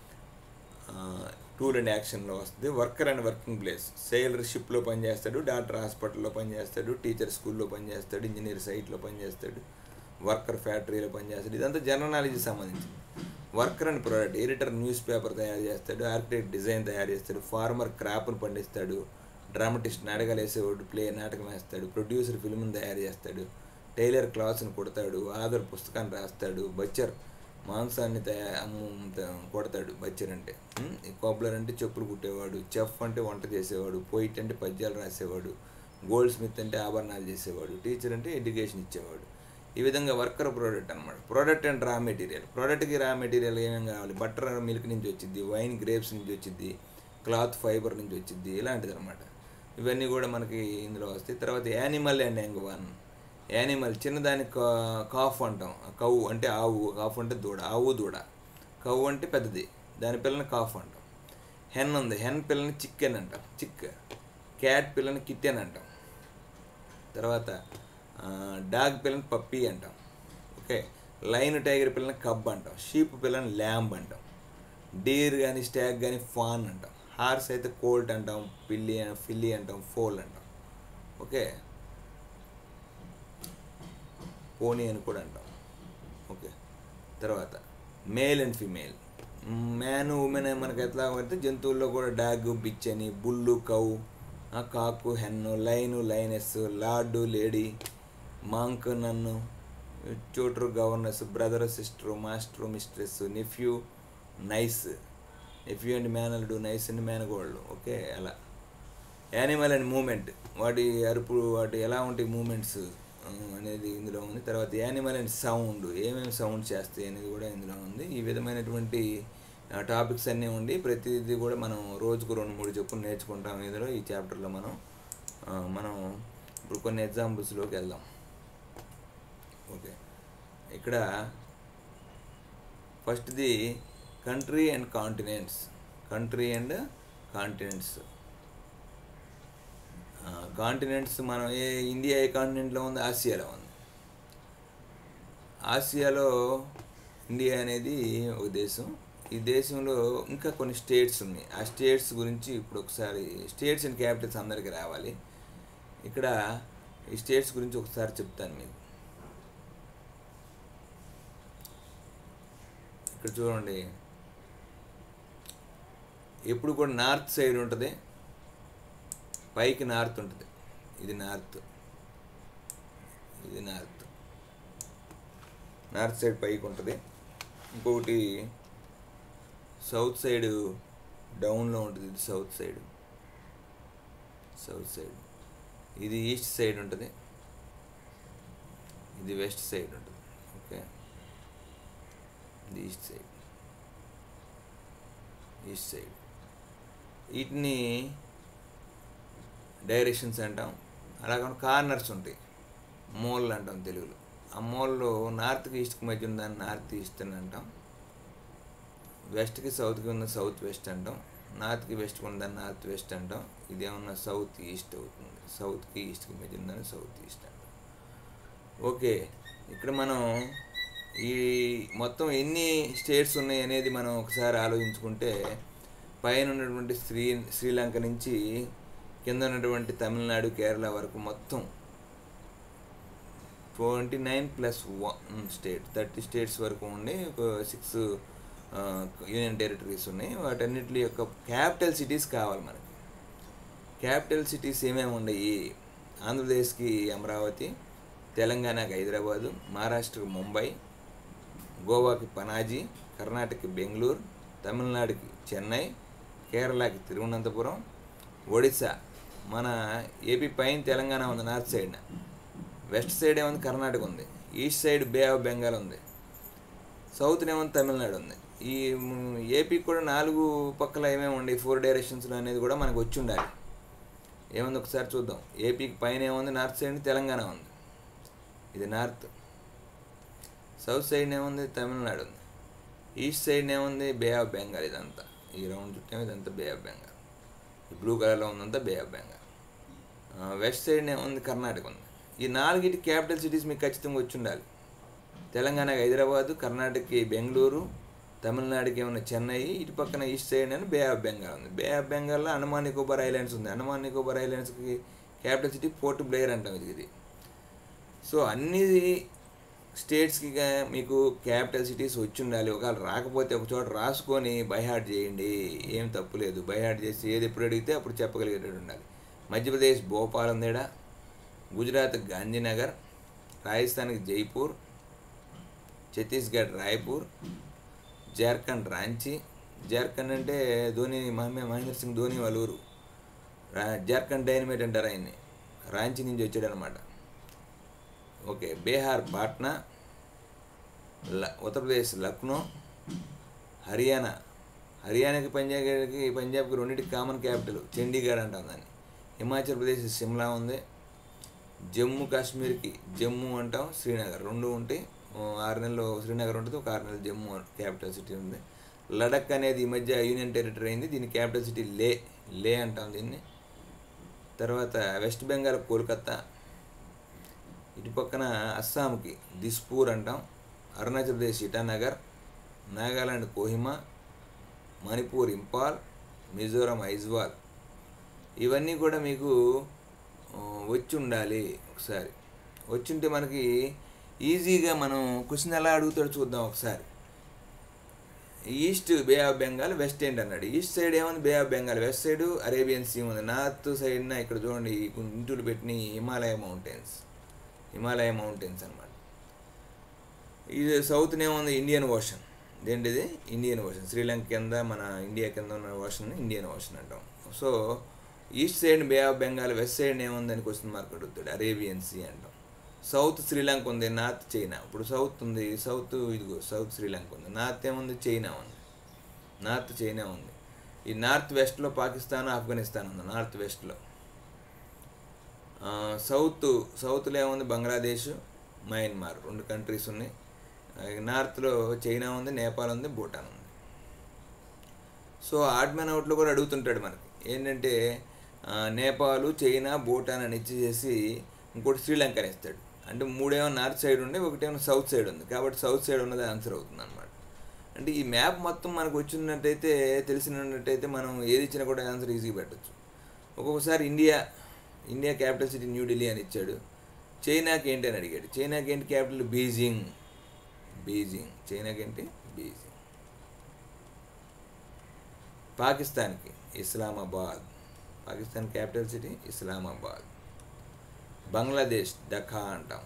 టూర్ అండ్ యాక్షన్లో వస్తుంది worker and working place sailor షిప్లో పనిచేస్తాడు డాక్టర్ హాస్పిటల్లో పనిచేస్తాడు టీచర్ స్కూల్లో పనిచేస్తాడు ఇంజనీర్ సైట్లో పనిచేస్తాడు వర్కర్ ఫ్యాక్టరీలో పనిచేస్తాడు ఇదంతా జనరల్ నాలెడ్జ్కి సంబంధించింది worker and product editor news paper తయారు చేస్తాడు ఆర్కిటెక్ట్ డిజైన్ తయారు చేస్తాడు ఫార్మర్ క్రాప్ను పండిస్తాడు డ్రామటిస్ట్ నాటకాలు వేసేవాడు ప్లే నాటకం వేస్తాడు ప్రొడ్యూసర్ ఫిల్మ్ని తయారు చేస్తాడు టైలర్ క్లాత్స్ని కుడతాడు ఆధర్ పుస్తకాన్ని రాస్తాడు బచ్చర్ మాంసాన్ని తయా అమ్ము త- కొడతాడు బచ్చర్ అంటే ఉమ్, ఈ కోబ్లర్ అంటే చెప్పులు కుట్టేవాడు చెఫ్ అంటే వంట చేసేవాడు పోయిట్ అంటే పద్యాలు రాసేవాడు గోల్డ్ స్మిత్ అంటే ఆభరణాలు చేసేవాడు టీచర్ అంటే ఎడ్యుకేషన్ ఇచ్చేవాడు ఈ విధంగా వర్కర్ ప్రోడక్ట్ అనమాట ప్రోడక్ట్ అండ్ రా మెటీరియల్ ప్రోడక్ట్కి రా మెటీరియల్ ఏమేమి కావాలి బటర్ మిల్క్ నుంచి వచ్చింది వైన్ గ్రేప్స్ నుంచి వచ్చింది క్లాత్ ఫైబర్ నుంచి వచ్చింది ఇలాంటిది అనమాట ఇవన్నీ కూడా మనకి ఇందులో వస్తాయి తర్వాత యానిమల్ అండ్ యాంగ్వాన్ యానిమల్ చిన్నదాని కా- కాఫ్ అంటాం కవ్వు అంటే ఆవు కాఫ్ అంటే దూడ ఆవు దూడ కవ్వు అంటే పెద్దది దాని పిల్లని కాఫ్ అంటాం హెన్ ఉంది హెన్ పిల్లని చికెన్ అంటాం చిక్ క్యాట్ పిల్లని కిట్టెన్ అంటాం తర్వాత ఆ, డాగ్ పిల్లని పప్పీ అంటాం ఓకే లైన్ టైగర్ పిల్లని కబ్ అంటాం షీప్ పిల్లని ల్యాంబ్ అంటాం డీర్ కానీ స్టాగ్ కానీ ఫాన్ అంటాం హార్స్ అయితే కోల్ట్ అంటాం పిల్లి ఫిల్లి అంటాం ఫోల్ అంటాం ఓకే పోనీ అని కూడా అంటాం ఓకే తర్వాత male and female man women మనకి ఎట్లా పడితే జంతువుల్లో కూడా డాగ్ బిచ్ అని బుల్లు కౌ ఆ, cock hen lion lioness lord lady monk nun tutor governess brother sister master mistress nephew niece nephew and మేనల్డు నైస్ అండ్ మేనగోళ్ళు ఓకే అలా యానిమల్ అండ్ మూమెంట్ వాటి అరుపు వాటి ఎలా ఉంటాయి మూమెంట్స్ అనేది ఇందులో ఉంది తర్వాత యానిమల్ అండ్ సౌండ్ ఏమేమి సౌండ్ చేస్తాయి అనేది కూడా ఇందులో ఉంది ఈ విధమైనటువంటి టాపిక్స్ అన్నీ ఉండి ప్రతిదీ కూడా మనం రోజుకు రెండు మూడు చెప్పులు నేర్చుకుంటాం ఇందులో ఈ చాప్టర్లో మనం ఆ, మనం ఇప్పుడు కొన్ని ఎగ్జాంపుల్స్లోకి వెళ్దాం ఓకే ఇక్కడ ఫస్ట్ది country and continents country and continents continents మనం ఏ ఇండియా ఏ కాంటినెంట్లో ఉంది ఆసియాలో ఉంది ఆసియాలో ఇండియా అనేది ఒక దేశం ఈ దేశంలో ఇంకా కొన్ని స్టేట్స్ ఉన్నాయి ఆ స్టేట్స్ గురించి ఇప్పుడు ఒకసారి స్టేట్స్ అండ్ క్యాపిటల్స్ అందరికీ రావాలి ఇక్కడ ఈ స్టేట్స్ గురించి ఒకసారి చెప్తాను మీకు ఇక్కడ చూడండి ఎప్పుడు కూడా నార్త్ సైడ్ ఉంటుంది పైకి నార్త్ ఉంటుంది ఇది నార్త్ ఇది నార్త్ నార్త్ సైడ్ పైకి ఉంటుంది ఇంకొకటి సౌత్ సైడ్ డౌన్లో ఉంటుంది ఇది సౌత్ సైడ్ సౌత్ సైడ్ ఇది ఈస్ట్ సైడ్ ఉంటుంది ఇది వెస్ట్ సైడ్ ఉంటుంది ఓకే ఇది ఈస్ట్ సైడ్ ఈస్ట్ సైడ్ వీటిని డైరెక్షన్స్ అంటాం అలాగే కార్నర్స్ ఉంటాయి మూలలు అంటాం తెలుగులో ఆ మూలలో నార్త్కి ఈస్ట్కి మధ్య ఉన్న దాన్ని నార్త్ ఈస్ట్ అని అంటాం వెస్ట్కి సౌత్కి ఉన్న సౌత్ వెస్ట్ అంటాం నార్త్కి వెస్ట్కి ఉన్న దాన్ని నార్త్ వెస్ట్ అంటాం ఇదేమన్నా సౌత్ ఈస్ట్ అవుతుంది సౌత్కి ఈస్ట్కి మధ్య ఉందని సౌత్ ఈస్ట్ అంటాం ఓకే ఇక్కడ మనం ఈ మొత్తం ఎన్ని స్టేట్స్ ఉన్నాయి అనేది మనం ఒకసారి ఆలోచించుకుంటే పైన ఉన్నటువంటి శ్రీ శ్రీలంక నుంచి కింద ఉన్నటువంటి తమిళనాడు కేరళ వరకు మొత్తం twenty nine plus one state thirty states వరకు ఉండి ఒక సిక్స్ యూనియన్ టెరిటరీస్ ఉన్నాయి వాటన్నిటి యొక్క క్యాపిటల్ సిటీస్ కావాలి మనకి క్యాపిటల్ సిటీస్ ఏమేమి ఉన్నాయి ఆంధ్రప్రదేశ్కి అమరావతి తెలంగాణకి హైదరాబాదు మహారాష్ట్రకి ముంబై గోవాకి పనాజీ కర్ణాటకకి బెంగళూరు తమిళనాడుకి చెన్నై కేరళకి తిరువనంతపురం ఒడిశా మన ఏపీ పైన తెలంగాణ ఉంది నార్త్ సైడ్ వెస్ట్ సైడ్ ఏముంది కర్ణాటక ఉంది east side bay of Bengal ఉంది సౌత్ ఏముంది తమిళనాడు ఉంది ఈ మ్, ఏపీకి కూడా నాలుగు పక్కల ఏమేమి ఉండే ఫోర్ డైరెక్షన్స్లో అనేది కూడా మనకు వచ్చి ఉండాలి ఏముంది ఒకసారి చూద్దాం ఏపీకి పైన ఏముంది నార్త్ సైడ్ తెలంగాణ ఉంది ఇది నార్త్ సౌత్ సైడ్ ఏముంది తమిళనాడు ఉంది ఈస్ట్ సైడ్ ఏముంది బే ఆఫ్ బెంగాల్ ఇదంతా ఈ రౌండ్ చుట్టేమో ఇదంతా బే ఆఫ్ బెంగాల్ ఈ బ్లూ కలర్లో ఉందంతా బే ఆఫ్ బెంగాల్ ఆ, వెస్ట్ సైడ్ ఏముంది కర్ణాటక ఉంది ఈ నాలుగిటి క్యాపిటల్ సిటీస్ మీకు ఖచ్చితంగా వచ్చి ఉండాలి తెలంగాణకి హైదరాబాదు కర్ణాటకకి బెంగళూరు తమిళనాడుకి ఏమన్నా చెన్నై ఇటు పక్కన ఈస్ట్ సైడ్ అని బే ఆఫ్ బెంగాల్ ఉంది బే ఆఫ్ బెంగాల్లో అండమాన్ నికోబార్ ఐలాండ్స్ ఉంది అండమాన్ నికోబార్ ఐలాండ్స్కి క్యాపిటల్ సిటీ పోర్ట్ బ్లేయర్ అంటాం ఇది ఇది సో అన్ని స్టేట్స్కి గా- మీకు క్యాపిటల్ సిటీస్ వచ్చి ఉండాలి ఒకవేళ రాకపోతే ఒక చోట రాసుకొని బైహార్ట్ చేయండి ఏం తప్పులేదు బైహార్ట్ చేసి ఏది ఎప్పుడు అడిగితే అప్పుడు చెప్పగలిగేటట్టు ఉండాలి మధ్యప్రదేశ్ భోపాల్ ఉందేడా గుజరాత్ గాంధీనగర్ రాజస్థాన్కి జైపూర్ ఛత్తీస్గఢ్ రాయ్పూర్ జార్ఖండ్ రాంచీ జార్ఖండ్ అంటే ధోని మహమే మహేంద్ర సింగ్ ధోని వాళ్ళ ఊరు రా జార్ఖండ్ డైనమేట్ అంటారు ఆయన్ని రాంచీ నుంచి వచ్చాడు అనమాట ఓకే బీహార్ పాట్నా ల ఉత్తరప్రదేశ్ లక్నో హర్యానా హర్యానాకి పంజాబ్కి పంజాబ్కి రెండింటికి కామన్ క్యాపిటల్ చండీగఢ్ అంటాం దాన్ని హిమాచల్ ప్రదేశ్ సిమ్లా ఉంది జమ్మూ కాశ్మీర్కి జమ్మూ అంటాం శ్రీనగర్ రెండు ఉంటాయి ఓ ఆరు నెలలు శ్రీనగర్ ఉంటుంది ఒక ఆరు నెలలు జమ్మూ క్యాపిటల్ సిటీ ఉంది లడక్ అనేది ఈ మధ్య యూనియన్ టెరిటరీ అయింది దీని క్యాపిటల్ సిటీ లే లే అంటాం దీన్ని తర్వాత వెస్ట్ బెంగాల్ కోల్కత్తా ఇటు పక్కన అస్సాంకి దిస్పూర్ అంటాం అరుణాచల్ ప్రదేశ్ ఇటానగర్ నాగాలాండ్ కోహిమా మణిపూర్ ఇంపాల్ మిజోరం ఐజ్వాల్ ఇవన్నీ కూడా మీకు ఆ, వచ్చి ఉండాలి ఒకసారి వచ్చి ఉంటే మనకి ఈజీగా మనం క్వశ్చన్ ఎలా అడుగుతాడో చూద్దాం ఒకసారి east bay of Bengal west ఏంటి అన్నాడు ఈస్ట్ సైడ్ ఏముంది bay of Bengal west side Arabian sea ఉంది నార్త్ సైడ్న ఇక్కడ చూడండి ఈ ఇంటులు పెట్టిన హిమాలయ మౌంటైన్స్ హిమాలయ మౌంటైన్స్ అనమాట ఇది సౌత్న ఏముంది ఇండియన్ ఓషన్ ఇదేంటిది ఇండియన్ ఓషన్ శ్రీలంక కింద మన ఇండియా కింద ఉన్న ఓషన్ ఇండియన్ ఓషన్ అంటాం so east side bay of Bengal west side ఏముందని క్వశ్చన్ మార్క్ అడుగుతాడు అరేబియన్ సీ అంటాం సౌత్ శ్రీలంక ఉంది నార్త్ చైనా ఇప్పుడు సౌత్ ఉంది సౌత్ ఇదిగో సౌత్ శ్రీలంక ఉంది నార్త్ ఏముంది చైనా ఉంది నార్త్ చైనా ఉంది ఈ నార్త్ వెస్ట్లో పాకిస్తాన్ ఆఫ్ఘనిస్తాన్ ఉంది నార్త్ వెస్ట్లో సౌత్ సౌత్లో ఏముంది బంగ్లాదేశ్ మయన్మార్ రెండు కంట్రీస్ ఉన్నాయి ఆ, నార్త్లో చైనా ఉంది నేపాల్ ఉంది భూటాన్ ఉంది సో ఆడ్ మ్యాన్ అవుట్లో కూడా అడుగుతుంటాడు మనకి ఏంటంటే ఆ, నేపాల్ చైనా భూటాన్ అని ఇచ్చేసి ఇంకోటి శ్రీలంక అని ఇస్తాడు అంటే మూడేమో నార్త్ సైడ్ ఉండి ఒకటేమో సౌత్ సైడ్ ఉంది కాబట్టి సౌత్ సైడ్ ఉన్నది ఆన్సర్ అవుతుంది అనమాట అంటే ఈ మ్యాప్ మొత్తం మనకు వచ్చినట్టయితే తెలిసినట్టయితే మనం ఏది ఇచ్చినా కూడా ఆన్సర్ ఈజీగా పెట్టచ్చు ఒక్కొక్కసారి India India capital city New Delhi అని ఇచ్చాడు చైనాకి ఏంటి అని అడిగాడు చైనాకి ఏంటి క్యాపిటల్ బీజింగ్ బీజింగ్ చైనాకి ఏంటి బీజింగ్ పాకిస్తాన్కి ఇస్లామాబాద్ పాకిస్తాన్ క్యాపిటల్ సిటీ ఇస్లామాబాద్ బంగ్లాదేశ్ ఢకా అంటాం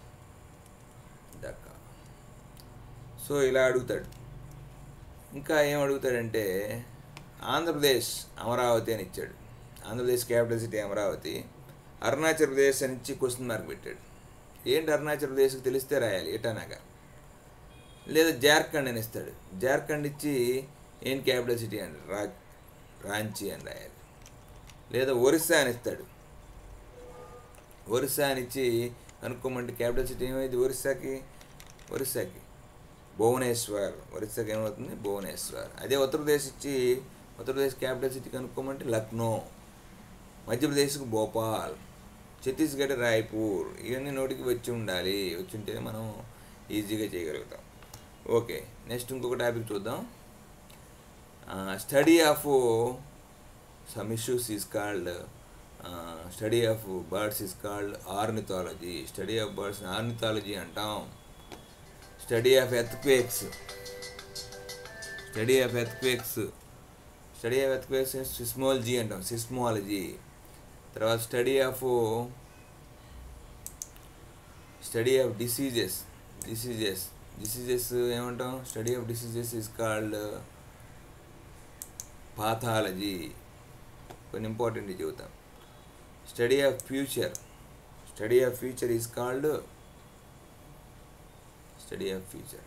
ఢకా సో ఇలా అడుగుతాడు ఇంకా ఏం అడుగుతాడంటే ఆంధ్రప్రదేశ్ అమరావతి అని ఇచ్చాడు ఆంధ్రప్రదేశ్ క్యాపిటల్ సిటీ అమరావతి అరుణాచల్ ప్రదేశ్ అని ఇచ్చి క్వశ్చన్ మార్క్ పెట్టాడు ఏంటి అరుణాచల్ ప్రదేశ్కి తెలిస్తే రాయాలి ఎటానాగా లేదా జార్ఖండ్ అని ఇస్తాడు జార్ఖండ్ ఇచ్చి ఏం క్యాపిటల్ సిటీ అని రా రాంచీ అని రాయాలి లేదా ఒరిస్సా అని ఇస్తాడు ఒరిస్సా అని ఇచ్చి అనుకోమంటే క్యాపిటల్ సిటీ ఏమైంది ఒరిస్సాకి ఒరిస్సాకి భువనేశ్వర్ ఒరిస్సాకి ఏమవుతుంది భువనేశ్వర్ అదే ఉత్తరప్రదేశ్ ఇచ్చి ఉత్తరప్రదేశ్ క్యాపిటల్ సిటీ కనుక్కోమంటే లక్నో మధ్యప్రదేశ్కి భోపాల్ ఛత్తీస్గఢ్ రాయ్పూర్ ఇవన్నీ నోటికి వచ్చి ఉండాలి వచ్చి ఉంటేనే మనం ఈజీగా చేయగలుగుతాం ఓకే నెక్స్ట్ ఇంకొక టాపిక్ చూద్దాం study of some issues is called study of birds is called ornithology study of birds ornithology అంటాం study of earthquakes study of earthquakes study of earthquakes seismology అంటాం సిస్మాలజీ తర్వాత study of study of diseases diseases diseases ఏమంటాం study of diseases is called pathology కొన్ని important చెబుతాం study of future study of future is called study of future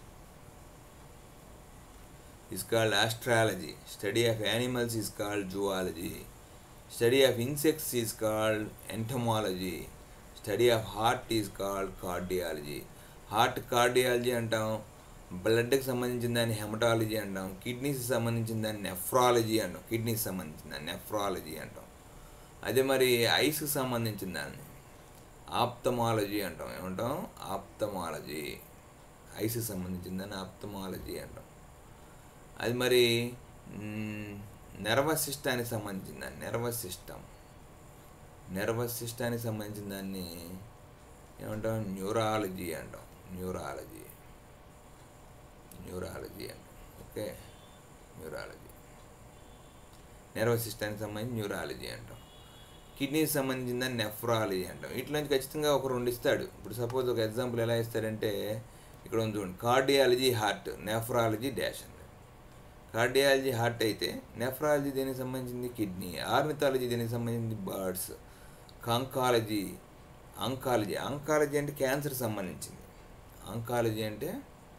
is called astrology. Study of animals is called zoology. Study of insects is called entomology. Study of heart is called cardiology. Heart cardiology అంటాం బ్లడ్కి సంబంధించిన దాన్ని haematology అంటాం కిడ్నీస్కి సంబంధించిన దాన్ని nephrology అంటాం కిడ్నీకి సంబంధించిన దాన్ని నెఫ్రాలజీ అంటాం అదే మరి ఐస్కి సంబంధించిన దాన్ని ఆప్తమాలజీ అంటాం ఏమంటాం ఆప్తమాలజీ ఐస్కి సంబంధించిన దాన్ని ఆప్తమాలజీ అంటాం అది మరి నెర్వస్ సిస్టానికి సంబంధించిన దాన్ని నెర్వస్ సిస్టమ్ నెర్వస్ సిస్టానికి సంబంధించిన దాన్ని ఏమంటాం న్యూరాలజీ అంటాం న్యూరాలజీ న్యూరాలజీ అంటాం ఓకే న్యూరాలజీ నెర్వస్ సిస్టానికి సంబంధించి న్యూరాలజీ అంటాం కిడ్నీకి సంబంధించిన దాన్ని నెఫ్రాలజీ అంటాం ఇట్లోంచి ఖచ్చితంగా ఒక రెండు ఇస్తాడు ఇప్పుడు సపోజ్ ఒక ఎగ్జాంపుల్ ఎలా ఇస్తాడంటే ఇక్కడ ఉంది చూడండి కార్డియాలజీ హార్ట్ నెఫ్రాలజీ డాష్ అండి కార్డియాలజీ హార్ట్ అయితే నెఫ్రాలజీ దీనికి సంబంధించింది కిడ్నీ ఆర్నిథాలజీ దీనికి సంబంధించింది బర్డ్స్ కాంకాలజీ అంకాలజీ అంకాలజీ అంటే క్యాన్సర్ సంబంధించింది అంకాలజీ అంటే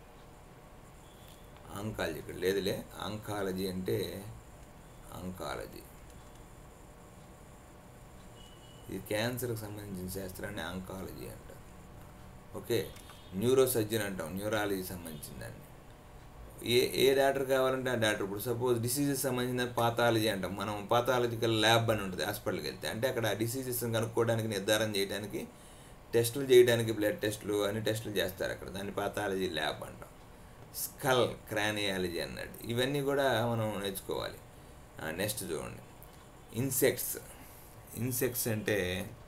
అంకాలజీ ఇక్కడ లేదులే అంకాలజీ అంటే అంకాలజీ ఇది క్యాన్సర్కి సంబంధించిన శాస్త్రాన్ని అంకాలజీ అంటారు ఓకే న్యూరో సర్జన్ అంటాం న్యూరాలజీ సంబంధించిన దాన్ని ఏ ఏ డాక్టర్ కావాలంటే ఆ డాక్టర్ ఇప్పుడు సపోజ్ డిసీజెస్ సంబంధించిన పాథాలజీ అంటాం మనం పాథాలజికల్ ల్యాబ్ అని ఉంటుంది హాస్పిటల్కి వెళ్తే అంటే అక్కడ డిసీజెస్ కనుక్కోవడానికి నిర్ధారణ చేయడానికి టెస్టులు చేయడానికి బ్లడ్ టెస్టులు అన్ని టెస్టులు చేస్తారు అక్కడ దాన్ని పాథాలజీ ల్యాబ్ అంటాం స్కల్ క్రానియాలజీ అన్నాడు ఇవన్నీ కూడా మనం నేర్చుకోవాలి నెక్స్ట్ చూడండి ఇన్సెక్ట్స్ ఇన్సెక్ట్స్ అంటే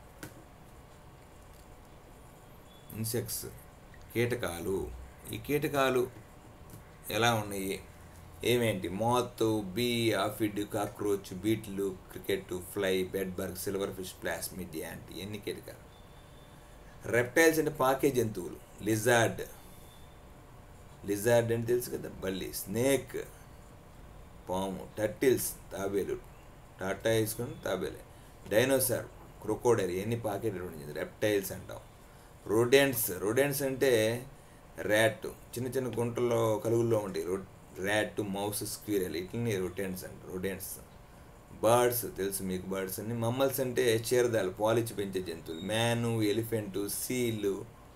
ఇన్సెక్ట్స్ కీటకాలు ఈ కీటకాలు ఎలా ఉన్నాయి ఏమేంటి moth bee aphid cockroach beetle cricket fly bed bug silverfish plasmid ant ఎన్ని కీటకాలు రెప్టైల్స్ అంటే పాకే జంతువులు లిజార్డ్ లిజార్డ్ అంటే తెలుసు కదా బల్లి స్నేక్ పాము టర్టిల్స్ తాబేలు టాటా వేసుకుని తాబేలే డైనోసార్ క్రొకోడైల్ ఎన్ని పాకెట్ రెప్టైల్స్ అంటాం రోడెంట్స్ రోడెంట్స్ అంటే ర్యాట్ చిన్న చిన్న గుంటల్లో కలుగుల్లో ఉంటాయి రో ర్యాట్ మౌస్ స్క్వీరల్ ఇట్లని రొటెంట్స్ అంట రొడెంట్స్ బర్డ్స్ తెలుసు మీకు బర్డ్స్ అన్ని మమ్మల్స్ అంటే చీరదాలు పాలిచ్చి పెంచే జంతువులు man elephant seal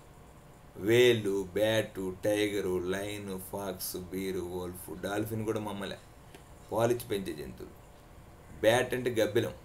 whale bat tiger lion fox bear wolf dolphin కూడా మమ్మలే పాలిచ్చి పెంచే జంతువులు బ్యాట్ అంటే గబ్బిలం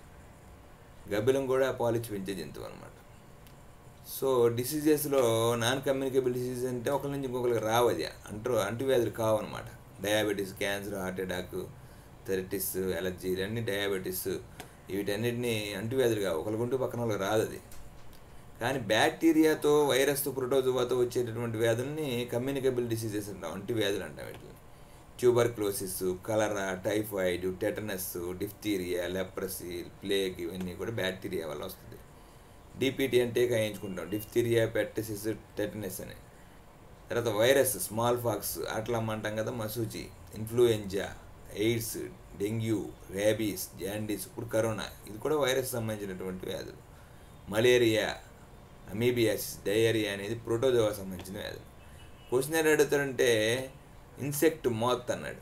గబ్బిలం కూడా పాలిచ్చి పెంచే జంతువు అనమాట సో డిసీజెస్లో నాన్ కమ్యూనికేబుల్ డిసీజ్ అంటే ఒకరి నుంచి ఇంకొకరికి రావు అది అంటూ అంటువ్యాధులు కావన్నమాట diabetes cancer heart attack arthritis allergy ఇవన్నీ డయాబెటీస్ వీటన్నిటిని అంటువ్యాధులు కావు ఒకరికుంటూ పక్కన వాళ్ళకి రాదు అది కానీ బ్యాక్టీరియాతో వైరస్తో ప్రోటోజోవాతో వచ్చేటటువంటి వ్యాధుల్ని కమ్యూనికేబుల్ డిసీజెస్ అంటాం అంటువ్యాధులు అంటాం వీటిని tuberculosis cholera typhoid tetanus diphtheria leprosy plague ఇవన్నీ కూడా బ్యాక్టీరియా వల్ల వస్తుంది డిపిటీ అంటే కాయించుకుంటాం డిఫ్తీరియా పెట్టసిస్ టెటనస్ అని తర్వాత వైరస్ స్మాల్ ఫాక్స్ అట్లా అంటాం కదా మసూచి influenza AIDS dengue rabies jaundice ఇప్పుడు కరోనా ఇది కూడా వైరస్ సంబంధించినటువంటి వ్యాధులు మలేరియా అమీబియాసిస్ డయేరియా అనేది ప్రోటోజోవా సంబంధించిన వ్యాధులు క్వశ్చన్ ఏం అడుగుతారంటే ఇన్సెక్ట్ మోత్ అన్నాడు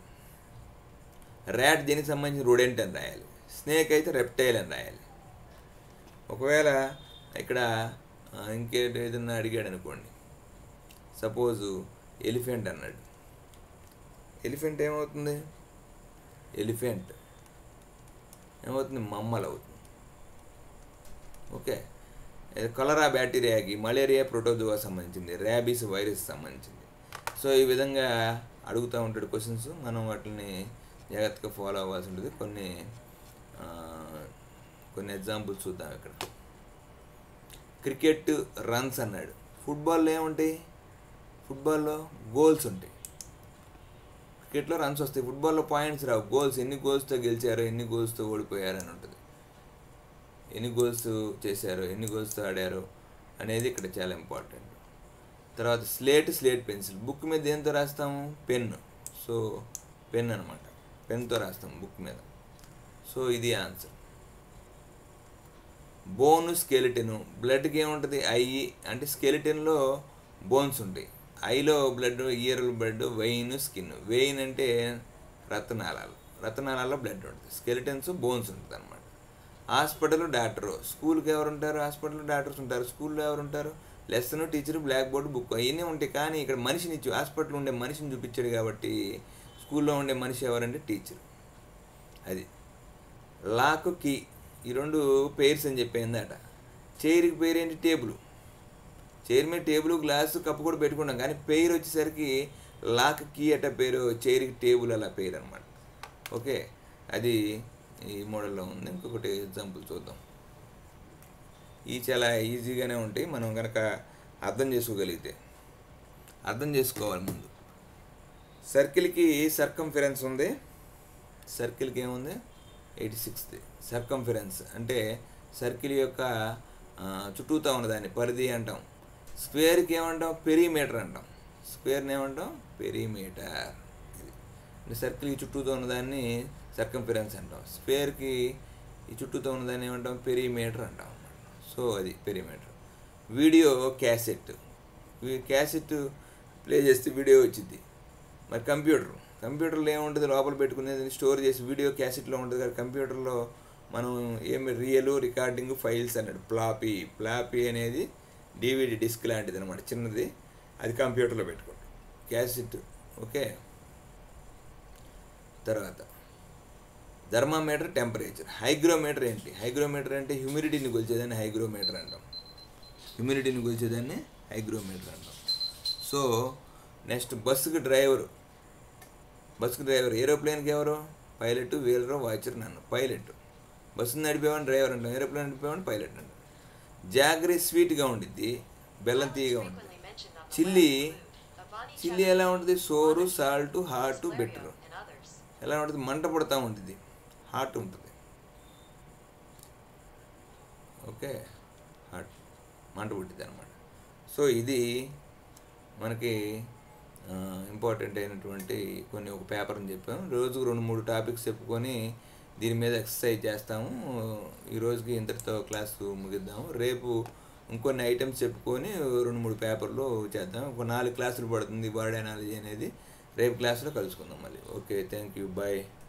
ర్యాట్ దీనికి సంబంధించిన రొడెంట్ అని రాయాలి స్నేక్ అయితే రెప్టైల్ అని రాయాలి ఒకవేళ ఇక్కడ ఇంకేటి ఏదన్నా అడిగాడు అనుకోండి సపోజు ఎలిఫెంట్ అన్నాడు ఎలిఫెంట్ ఏమవుతుంది ఎలిఫెంట్ ఏమవుతుంది మమ్మల్ అవుతుంది ఓకే కలరా బ్యాక్టీరియాకి మలేరియా ప్రోటోజోవా సంబంధించింది ర్యాబీస్ వైరస్ సంబంధించింది సో ఈ విధంగా అడుగుతూ ఉంటాడు క్వశ్చన్స్ మనం వాటిని జాగ్రత్తగా ఫాలో అవ్వాల్సి ఉంటుంది కొన్ని కొన్ని ఎగ్జాంపుల్స్ చూద్దాం ఇక్కడ క్రికెట్ రన్స్ అన్నాడు ఫుట్బాల్లో ఏముంటాయి ఫుట్బాల్లో గోల్స్ ఉంటాయి క్రికెట్లో రన్స్ వస్తాయి ఫుట్బాల్లో పాయింట్స్ రావు గోల్స్ ఎన్ని గోల్స్తో గెలిచారో ఎన్ని గోల్స్తో ఓడిపోయారు అని ఉంటుంది ఎన్ని గోల్స్ చేశారో ఎన్ని గోల్స్తో ఆడారో అనేది ఇక్కడ చాలా ఇంపార్టెంట్ తర్వాత స్లేట్ స్లేట్ పెన్సిల్ బుక్ మీద దేంతో రాస్తాము పెన్ సో పెన్ అనమాట పెన్తో రాస్తాం బుక్ మీద సో ఇది ఆన్సర్ బోన్ స్కెలిటన్ బ్లడ్కి ఏముంటుంది ఐ అంటే స్కెలిటన్లో బోన్స్ ఉంటాయి ఐలో blood ear blood vein skin vein అంటే రక్తనాళాలు రక్తనాళాల్లో బ్లడ్ ఉంటుంది స్కెలిటన్స్ బోన్స్ ఉంటుంది అనమాట హాస్పిటల్ డాక్టరు స్కూల్కి ఎవరు ఉంటారు హాస్పిటల్లో డాక్టర్స్ ఉంటారు స్కూల్లో ఎవరు ఉంటారు lesson teacher black board book అవన్నీ ఉంటాయి కానీ ఇక్కడ మనిషిని ఇచ్చి హాస్పిటల్ ఉండే మనిషిని చూపించాడు కాబట్టి స్కూల్లో ఉండే మనిషి ఎవరంటే టీచర్ అది లాక్ కీ ఈ రెండు పేర్స్ అని చెప్పిందట చైర్కి పేరు ఏంటి టేబుల్ చైర్ మీద టేబుల్ గ్లాసు కప్పు కూడా పెట్టుకున్నాం కానీ పేరు వచ్చేసరికి లాక్ కీ అట పేరు చైర్కి టేబుల్ అలా పేరు అనమాట ఓకే అది ఈ మోడల్లో ఉంది ఇంకొకటి ఎగ్జాంపుల్ చూద్దాం ఈ చాలా ఈజీగానే ఉంటాయి మనం కనుక అర్థం చేసుకోగలిగితే అర్థం చేసుకోవాలి ముందు సర్కిల్కి సర్కంఫరెన్స్ ఉంది సర్కిల్కి ఏముంది ఎయిటీ సిక్స్త్ సర్కంఫరెన్స్ అంటే సర్కిల్ యొక్క చుట్టూతా ఉన్నదాన్ని పరిధి అంటాం స్క్వేర్కి ఏమంటాం పెరీమీటర్ అంటాం స్క్వేర్ని ఏమంటాం పెరీమీటర్ ఇది అంటే సర్కిల్కి చుట్టూతో ఉన్నదాన్ని సర్కంఫరెన్స్ అంటాం స్క్వేర్కి ఈ చుట్టూతో ఉన్నదాన్ని ఏమంటాం పెరీమీటర్ అంటాం సో అది perimeter video cassette cassette play చేస్తే వీడియో వచ్చింది మరి కంప్యూటర్ కంప్యూటర్లో ఏముంటుంది లోపల పెట్టుకునేది స్టోర్ చేసి వీడియో క్యాసెట్లో ఉంటుంది కదా కంప్యూటర్లో మనం ఏమి రియల్ రికార్డింగ్ ఫైల్స్ అన్నాడు ప్లాపీ ప్లాపీ అనేది డివిడి డిస్క్ లాంటిది అనమాట చిన్నది అది కంప్యూటర్లో పెట్టుకుంటాం క్యాసెట్ ఓకే తర్వాత థర్మామీటర్ టెంపరేచర్ హైగ్రోమీటర్ ఏంటి హైగ్రోమీటర్ అంటే హ్యూమిడిటీని కొలిచేదాన్ని హైగ్రోమీటర్ అంటాం హ్యూమిడిటీని కొలిచేదాన్ని హైగ్రోమీటర్ అంటాం సో నెక్స్ట్ బస్సుకి డ్రైవరు బస్సుకి డ్రైవర్ ఏరోప్లేన్కి ఎవరు పైలట్ వీలరు వాచర్ నన్ను పైలట్ బస్సు నడిపేవాడిని డ్రైవర్ అంటాం ఏరోప్లేన్ నడిపేవాడిని పైలట్ అంటాం జాగరీ స్వీట్గా ఉండిద్ది బెల్లం తీయగా ఉంటుంది చిల్లీ చిల్లీ ఎలా ఉంటుంది సోరు సాల్ట్ హాట్ బెటర్ ఎలా ఉంటుంది మంట పడుతూ ఉంటుంది హాట్ ఉంటుంది ఓకే హాట్ మంట పుట్టింది అనమాట సో ఇది మనకి ఇంపార్టెంట్ అయినటువంటి కొన్ని ఒక పేపర్ అని చెప్పాము రోజుకు రెండు మూడు టాపిక్స్ చెప్పుకొని దీని మీద ఎక్సర్సైజ్ చేస్తాము ఈ రోజుకి ఇంతటితో క్లాసు ముగిద్దాము రేపు ఇంకొన్ని ఐటమ్స్ చెప్పుకొని రెండు మూడు పేపర్లు చేద్దాం ఒక నాలుగు క్లాసులు పడుతుంది వర్డ్ అనాలజీ అనేది రేపు క్లాసులో కలుసుకుందాం మళ్ళీ ఓకే థ్యాంక్ యూ బాయ్